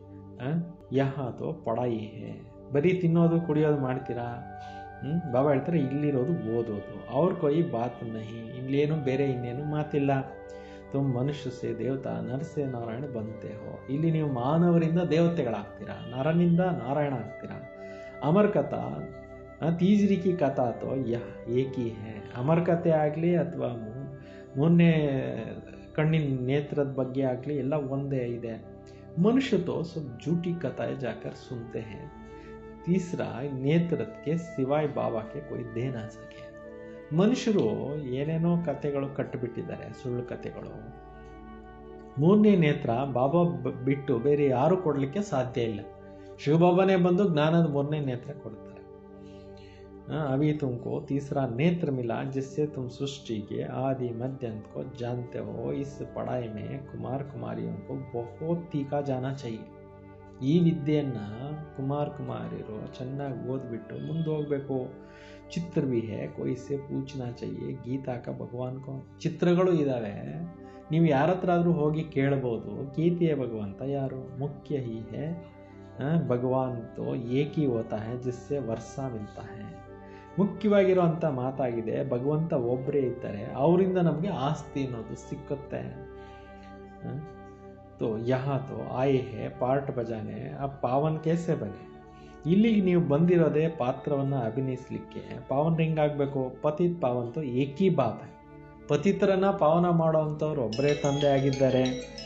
ಯಹಾ ತೋ ಪಡಾಯಿ ಹೇ ಬರೀ ತಿನ್ನೋದು ಕುಡಿಯೋದು ಮಾಡ್ತೀರಾ ಹ್ಮ್ ಬಾಬಾ ಹೇಳ್ತಾರೆ ಇಲ್ಲಿರೋದು ಓದೋದು ಅವ್ರ ಕೊಯ್ ಬಾತ್ ನಹಿ ಇಲ್ಲೇನು ಬೇರೆ ಇನ್ನೇನು ಮಾತಿಲ್ಲ ತುಮ್ ಮನುಷ್ಯ ಸೇ ದೇವತಾ ನರಸೆ ನಾರಾಯಣ ಬಂತೆ ಹೋ ಇಲ್ಲಿ ನೀವು ಮಾನವರಿಂದ ದೇವತೆಗಳಾಗ್ತೀರಾ ನರನಿಂದ ನಾರಾಯಣ ಆಗ್ತೀರಾ ಅಮರ್ ಕಥಾ ಆ, ತೀಸರಿ ಕಿ ಕಥಾ ತೋ ಯಹ ಏಕಿ ಹೇ ಅಮರ್ ಕಥೆ ಆಗಲಿ ಅಥವಾ ಮೂರನೇ ಕಣ್ಣಿನ ನೇತ್ರದ ಬಗ್ಗೆ ಆಗಲಿ ಎಲ್ಲ ಒಂದೇ ಇದೆ ಮನುಷ್ಯ ತೋ ಸ್ವಲ್ಪ ಜೂಟಿ ಕಥಾಯ್ ಜಾಕರ್ ಸುನ್ತೆ ಹೇ ತೀಸರಾ ನೇತ್ರಕ್ಕೆ ಸಿವಾಯ್ ಬಾಬಾಕ್ಕೆ ಕೊಯ್ ದೇ ನಾ ಸಕೆ ಮನುಷ್ಯರು ಏನೇನೋ ಕಥೆಗಳು ಕಟ್ಟಿಬಿಟ್ಟಿದ್ದಾರೆ ಸುಳ್ಳು ಕಥೆಗಳು ಮೂರನೇ ನೇತ್ರ ಬಾಬಾ ಬ- ಬಿಟ್ಟು ಬೇರೆ ಯಾರು ಕೊಡಲಿಕ್ಕೆ ಸಾಧ್ಯ ಇಲ್ಲ ಶಿವಬಾಬಾನೇ ಬಂದು ಜ್ಞಾನದ ಮೂರನೇ ನೇತ್ರ ಕೊಡ್ತಾರೆ हाँ, अभी तुमको तीसरा नेत्र मिला जिससे तुम सृष्टि के आदि मध्य अंत को जानते हो इस पढ़ाई में कुमार कुमारियों को बहुत ತೀಕಾ ಜಾನ चाहिए ಈ ವಿದ್ಯೆಯನ್ನ ಕುಮಾರ್ ಕುಮಾರಿರು ಚೆನ್ನಾಗಿ ಓದ್ಬಿಟ್ಟು ಮುಂದೆ ಹೋಗ್ಬೇಕು ಚಿತ್ರ ಭಿ ಹೇ ಕೊಯ್ಸೆ ಪೂಚ್ನಾ चाहिए ಗೀತಾ ಕಾ ಭಗವಾನ್ ಕೋ ಚಿತ್ರಗಳು ಇದಾವೆ ನೀವು ಯಾರ ಹತ್ರ ಆದ್ರೂ ಹೋಗಿ ಕೇಳ್ಬೋದು ಗೀತೆಯ ಭಗವಂತ ಯಾರು ಮುಖ್ಯ ಹಿ ಹೇ ಆ, ಭಗವಾನ್ ತೋ ಏಕಿ ಹೋತಾ ಹೇ ಜಿಸ್ಸೆ ವರ್ಷ ಮಿಲ್ತಾ ಹೇ ಮುಖ್ಯವಾಗಿರುವಂಥ ಮಾತಾಗಿದೆ ಭಗವಂತ ಒಬ್ಬರೇ ಇದ್ದಾರೆ ಅವರಿಂದ ನಮಗೆ ಆಸ್ತಿ ಅನ್ನೋದು ಸಿಕ್ಕುತ್ತೆ ಹ? ತೋ ಯಹಾ ತೋ ಆಯೆ ಹೇ ಪಾರ್ಟ್ ಬಜಾನೆ ಆ ಪಾವನ್ ಕೇಸೆ ಬನೆ ಇಲ್ಲಿಗೆ ನೀವು ಬಂದಿರೋದೇ ಪಾತ್ರವನ್ನು ಅಭಿನಯಿಸ್ಲಿಕ್ಕೆ ಪಾವನ್ ಹೆಂಗಾಗಬೇಕು ಪತಿತ್ ಪಾವನ್ ತೋ ಏಕಿ ಬಾತ್ ಹೈ ಪತಿತರನ್ನ ಪಾವನ ಮಾಡೋವಂಥವ್ರು ಒಬ್ಬರೇ ತಂದೆ ಆಗಿದ್ದಾರೆ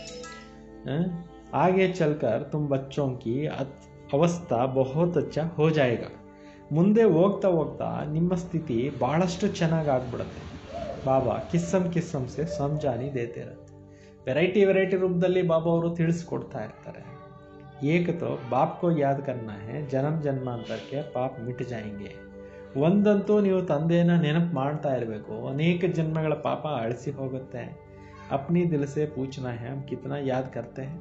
ಹ? आगे चलकर तुम बच्चों की अत- ಅವಸ್ಥಾ ಬಹುತ್ ಅಚ್ಚ ಹೋ ಜಾಯೇಗಾ ಮುಂದೆ ಹೋಗ್ತಾ ಹೋಗ್ತಾ ನಿಮ್ಮ ಸ್ಥಿತಿ ಭಾಳಷ್ಟು ಚೆನ್ನಾಗಿ ಆಗ್ಬಿಡುತ್ತೆ ಬಾಬಾ ಕಿಸ್ಸಮ್ ಕಿಸ್ಸಮ್ ಸೆ ಸಂಜಾನಿ ದೇತೆ ಇರುತ್ತೆ ವೆರೈಟಿ ವೆರೈಟಿ ರೂಪದಲ್ಲಿ ಬಾಬಾ ಅವರು ತಿಳಿಸ್ಕೊಡ್ತಾ ಇರ್ತಾರೆ ಏಕ ತೋ ಬಾಪ್ ಕೋ ಯಾದ್ ಕರ್ನಾ ಹೇ ಜನ್ಮ ಜನ್ಮಾಂತರಕ್ಕೆ ಪಾಪ್ ಮಿಟ್ ಜಾಯಂಗೆ ಒಂದಂತೂ ನೀವು ತಂದೆನ ನೆನಪು ಮಾಡ್ತಾ ಇರಬೇಕು ಅನೇಕ ಜನ್ಮಗಳ ಪಾಪ ಅಳಿಸಿ ಹೋಗುತ್ತೆ ಅಪ್ನಿ ದಿಲ್ ಸೆ ಪೂಚ್ನಾ ಹೇ ಹಮ್ ಕಿತ್ನಾ ಯಾದ್ ಕರ್ತೆ ಹೇ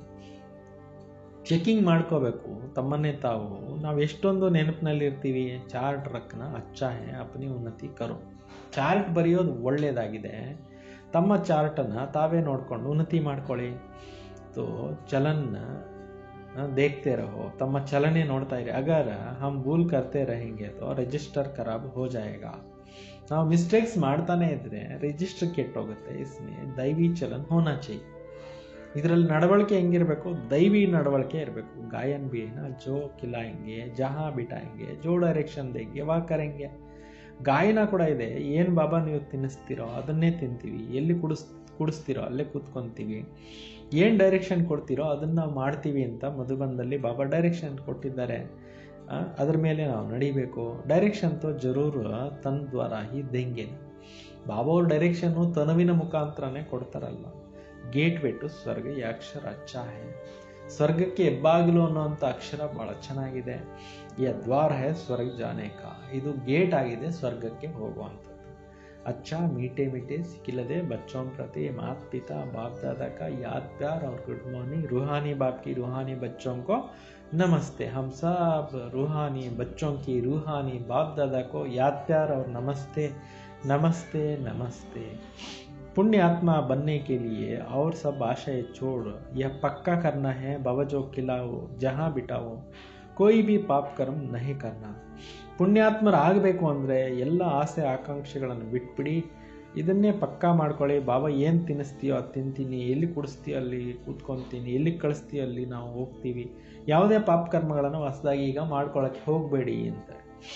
ಚೆಕಿಂಗ್ ಮಾಡ್ಕೋಬೇಕು ತಮ್ಮನ್ನೇ ತಾವು ನಾವು ಎಷ್ಟೊಂದು ನೆನಪಿನಲ್ಲಿ ಇರ್ತೀವಿ ಚಾರ್ಟ್ ರಕ್ನ ಅಚ್ಚಾ ಹೇ ಅಪನಿ ಉನ್ನತಿ ಕರು ಚಾರ್ಟ್ ಬರೆಯೋದು ಒಳ್ಳೆಯದಾಗಿದೆ ತಮ್ಮ ಚಾರ್ಟನ್ನು ತಾವೇ ನೋಡ್ಕೊಂಡು ಉನ್ನತಿ ಮಾಡ್ಕೊಳ್ಳಿ ತೋ ಚಲನ್ನ ಆ, ದೇಖ್ತೆ ರಹೋ ತಮ್ಮ ಚಲನೆ ನೋಡ್ತಾ ಇರಿ ಅಗರ್ ಹಮ್ ಭೂಲ್ ಕರ್ತೆ रहेंगे तो ರಿಜಿಸ್ಟರ್ ಖರಾಬ್ ಹೋ ಜಾಯೇಗಾ ನಾವು ಮಿಸ್ಟೇಕ್ಸ್ ಮಾಡ್ತಾನೆ ಇದ್ರೆ ರಿಜಿಸ್ಟರ್ ಕೆಟ್ಟೋಗುತ್ತೆ ಇಸ್ಮೆ ದೈವಿ ಚಲನ್ ಹೋನಾ चाहिए ಇದರಲ್ಲಿ ನಡವಳಿಕೆ ಹೆಂಗಿರಬೇಕು ದೈವಿ ನಡವಳಿಕೆ ಇರಬೇಕು ಗಾಯನ್ ಬಿ ನಾ ಜೋ ಕಿಲಾಯಂಗೆ ಜಹಾ ಬಿಟಾಯಂಗೆ ಜೋ ಡೈರೆಕ್ಷನ್ ದೇಂಗೆ ವಾ ಕರೆಂಗೆ ಗಾಯನ ಕೂಡ ಇದೆ ಏನು ಬಾಬಾ ನೀವು ತಿನ್ನಿಸ್ತೀರೋ ಅದನ್ನೇ ತಿಂತೀವಿ ಎಲ್ಲಿ ಕುಡಿಸ್ ಕುಡಿಸ್ತೀರೋ ಅಲ್ಲೇ ಕೂತ್ಕೊಂತೀವಿ ಏನು ಡೈರೆಕ್ಷನ್ ಕೊಡ್ತೀರೋ ಅದನ್ನು ನಾವು ಮಾಡ್ತೀವಿ ಅಂತ ಮಧುಬನದಲ್ಲಿ ಬಾಬಾ ಡೈರೆಕ್ಷನ್ ಕೊಟ್ಟಿದ್ದಾರೆ ಆ, ಅದ್ರ ಮೇಲೆ ನಾವು ನಡಿಬೇಕು ಡೈರೆಕ್ಷನ್ ತೋ ಜರೂರು ತನ್ ದ್ವಾರ ಹಿ ದೆಂಗೆ ಬಾಬಾ ಅವ್ರ ಡೈರೆಕ್ಷನ್ನು ತನುವಿನ ಮುಖಾಂತರನೇ ಕೊಡ್ತಾರಲ್ವ ಗೇಟ್ ವೆಟ್ಟು ಸ್ವರ್ಗ ಈ ಅಕ್ಷರ ಅಚ್ಚ ಹೇ ಸ್ವರ್ಗಕ್ಕೆ ಹೆಬ್ಬಾಗಿಲು ಅನ್ನೋಂಥ ಅಕ್ಷರ ಭಾಳ ಚೆನ್ನಾಗಿದೆ ಯ ದ್ವಾರ ಹೇ ಸ್ವರ್ಗ ಜಾನೆ ಕಾ ಇದು ಗೇಟ್ ಆಗಿದೆ ಸ್ವರ್ಗಕ್ಕೆ ಹೋಗುವಂಥದ್ದು अच्छा मीठे मीठे सिकिलदे बच्चों प्रति मात पिता बाप दादा का याद प्यार और गुड मॉर्निंग रूहानी बाप की रूहानी बच्चों को नमस्ते हम सब रूहानी बच्चों की रूहानी बाप दादा को याद प्यार और नमस्ते नमस्ते नमस्ते पुण्य आत्मा बनने के लिए और सब आशय छोड़ यह पक्का करना है बवजो खिलाओ जहाँ बिटाओ कोई भी पाप कर्म नहीं करना ಪುಣ್ಯಾತ್ಮರಾಗಬೇಕು ಅಂದರೆ ಎಲ್ಲ ಆಸೆ ಆಕಾಂಕ್ಷೆಗಳನ್ನು ಬಿಟ್ಬಿಡಿ ಇದನ್ನೇ ಪಕ್ಕಾ ಮಾಡ್ಕೊಳ್ಳಿ ಬಾಬಾ ಏನು ತಿನ್ನಿಸ್ತೀಯೋ ಅದು ತಿಂತೀನಿ ಎಲ್ಲಿ ಕುಡಿಸ್ತೀಯೋ ಅಲ್ಲಿ ಕೂತ್ಕೊತೀನಿ ಎಲ್ಲಿ ಕಳಿಸ್ತೀಯೋ ಅಲ್ಲಿ ನಾವು ಹೋಗ್ತೀವಿ ಯಾವುದೇ ಪಾಪ ಕರ್ಮಗಳನ್ನು ಹೊಸದಾಗಿ ಈಗ ಮಾಡ್ಕೊಳ್ಳೋಕ್ಕೆ ಹೋಗಬೇಡಿ ಅಂತ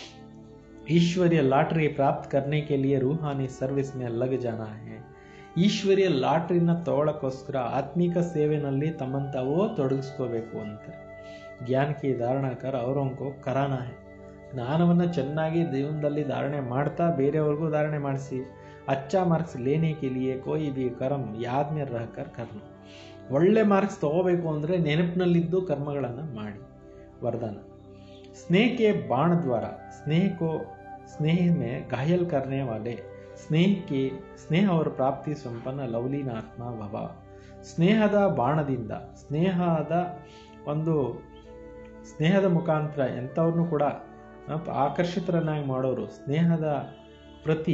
ईश्वरीय लॉटरी प्राप्त करने के लिए रूहानी सर्विस में लग जाना है ಈಶ್ವರಿಯ ಲಾಟ್ರಿನ ತಗೊಳ್ಳೋಕ್ಕೋಸ್ಕರ ಆತ್ಮಿಕ ಸೇವೆನಲ್ಲಿ ತಮ್ಮನ್ನು ತಾವು ತೊಡಗಿಸ್ಕೋಬೇಕು ಅಂತ ಜ್ಞಾನ ಕಿ ಧಾರಣಕರ್ ಅವರಂಕೋ ಕರಾನ ಹೇ ಜ್ಞಾನವನ್ನು ಚೆನ್ನಾಗಿ ಜೀವನದಲ್ಲಿ ಧಾರಣೆ ಮಾಡ್ತಾ ಬೇರೆಯವ್ರಿಗೂ ಧಾರಣೆ ಮಾಡಿಸಿ ಅಚ್ಚಾ ಮಾರ್ಕ್ಸ್ ಲೇನೆ ಕೆ ಲಿಯೆ ಕೋಯಿ ಬಿ ಕರಂ ಯಾದ್ ಮೇಲೆ ರಹಕರ್ ಕರ್ಮ ಒಳ್ಳೆ ಮಾರ್ಕ್ಸ್ ತಗೋಬೇಕು ಅಂದರೆ ನೆನಪಿನಲ್ಲಿದ್ದು ಕರ್ಮಗಳನ್ನು ಮಾಡಿ ವರದಾನ स्नेह के बाण द्वारा स्नेह को स्नेह में घायल करने वाले ಸ್ನೇಹ ಕೆ ಸ್ನೇಹ ಅವರ ಪ್ರಾಪ್ತಿ ಸಂಪನ್ನ ಲವ್ಲಿನ ಆತ್ಮ ಭವ ಸ್ನೇಹದ ಬಾಣದಿಂದ ಸ್ನೇಹದ ಒಂದು ಸ್ನೇಹದ ಮುಖಾಂತರ ಎಂಥವ್ರನ್ನೂ ಕೂಡ ಆಕರ್ಷಿತರನ್ನಾಗಿ ಮಾಡೋರು ಸ್ನೇಹದ ಪ್ರತಿ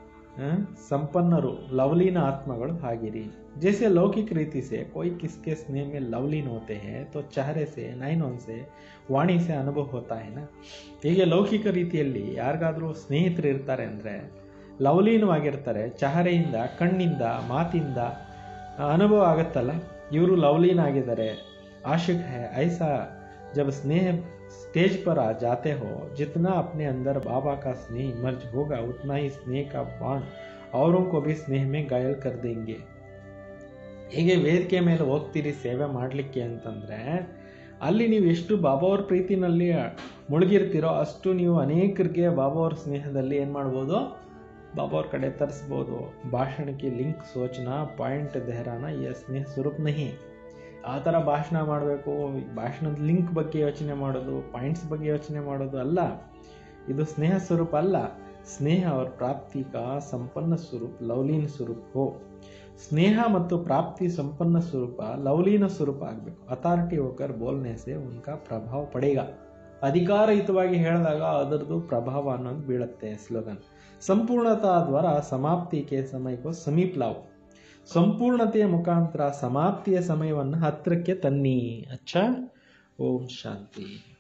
ಸಂಪನ್ನರು ಲವಲೀನ ಆತ್ಮಗಳು ಆಗಿರಿ जैसे लौकिक रीति से कोई किसके स्नेह में लवलीन होते हैं तो चेहरे से नयनों से ವಾಣಿ ಸೆ ಅನುಭವ ಹೋತಾ है ना ಹೀಗೆ ಲೌಕಿಕ ರೀತಿಯಲ್ಲಿ ಯಾರಿಗಾದರೂ ಸ್ನೇಹಿತರು ಇರ್ತಾರೆ ಅಂದರೆ ಲವಲೀನವಾಗಿರ್ತಾರೆ ಚಹರೆಯಿಂದ ಕಣ್ಣಿಂದ ಮಾತಿಂದ ಅನುಭವ ಆಗುತ್ತಲ್ಲ ಇವರು ಲವಲೀನ ಆಗಿದ್ದಾರೆ आशिक है ऐसा जब स्नेह स्टेज पर आ जाते हो जितना अपने अंदर बाबा का स्नेह इमर्ज होगा उतना ही स्नेह का बाण औरों को भी स्नेह में घायल कर देंगे ಹೇಗೆ ವೇದಿಕೆ ಮೇಲೆ ಹೋಗ್ತೀರಿ ಸೇವೆ ಮಾಡಲಿಕ್ಕೆ ಅಂತಂದರೆ ಅಲ್ಲಿ ನೀವು ಎಷ್ಟು ಬಾಬಾವ್ರ ಪ್ರೀತಿನಲ್ಲಿ ಮುಳುಗಿರ್ತೀರೋ ಅಷ್ಟು ನೀವು ಅನೇಕರಿಗೆ ಬಾಬಾವ್ರ ಸ್ನೇಹದಲ್ಲಿ ಏನು ಮಾಡ್ಬೋದು ಬಾಬಾವ್ರ ಕಡೆ ತರಿಸ್ಬೋದು ಭಾಷಣಕ್ಕೆ ಲಿಂಕ್ ಸೋಚನಾ ಪಾಯಿಂಟ್ ದೆಹರಾನ ಈ ಸ್ನೇಹ ಸ್ವರೂಪ್ ನಹಿ ಆ ಥರ ಭಾಷಣ ಮಾಡಬೇಕು ಭಾಷಣದ ಲಿಂಕ್ ಬಗ್ಗೆ ಯೋಚನೆ ಮಾಡೋದು ಪಾಯಿಂಟ್ಸ್ ಬಗ್ಗೆ ಯೋಚನೆ ಮಾಡೋದು ಅಲ್ಲ ಇದು ಸ್ನೇಹ ಸ್ವರೂಪ ಅಲ್ಲ ಸ್ನೇಹ ಅವರ ಪ್ರಾಪ್ತಿ ಕಾ ಸಂಪನ್ನ ಸ್ವರೂಪ್ ಲವ್ಲೀನ ಸ್ವರೂಪ್ ಹೋ ಸ್ನೇಹ ಮತ್ತು ಪ್ರಾಪ್ತಿ ಸಂಪನ್ನ ಸ್ವರೂಪ ಲವ್ಲೀನ ಸ್ವರೂಪ ಆಗಬೇಕು ಅಥಾರಿಟಿ ಹೋಕರ್ ಬೋಲ್ನೆ ಸೆ ಉನ್ಕಾ ಪ್ರಭಾವ ಪಡೇಗ ಅಧಿಕಾರಯುತವಾಗಿ ಹೇಳಿದಾಗ ಅದರದ್ದು ಪ್ರಭಾವ ಅನ್ನೋದು ಬೀಳುತ್ತೆ ಸ್ಲೋಗನ್ ಸಂಪೂರ್ಣತಾ ದ್ವಾರ ಸಮಾಪ್ತಿ ಕೆ ಸಮಯಕ್ಕೂ ಸಮೀಪ್ ಲಾವು ಸಂಪೂರ್ಣತೆಯ ಮುಖಾಂತರ ಸಮಾಪ್ತಿಯ ಸಮಯವನ್ನು ಹತ್ತಿರಕ್ಕೆ ತನ್ನಿ ಅಚ್ಚ ಓಂ ಶಾಂತಿ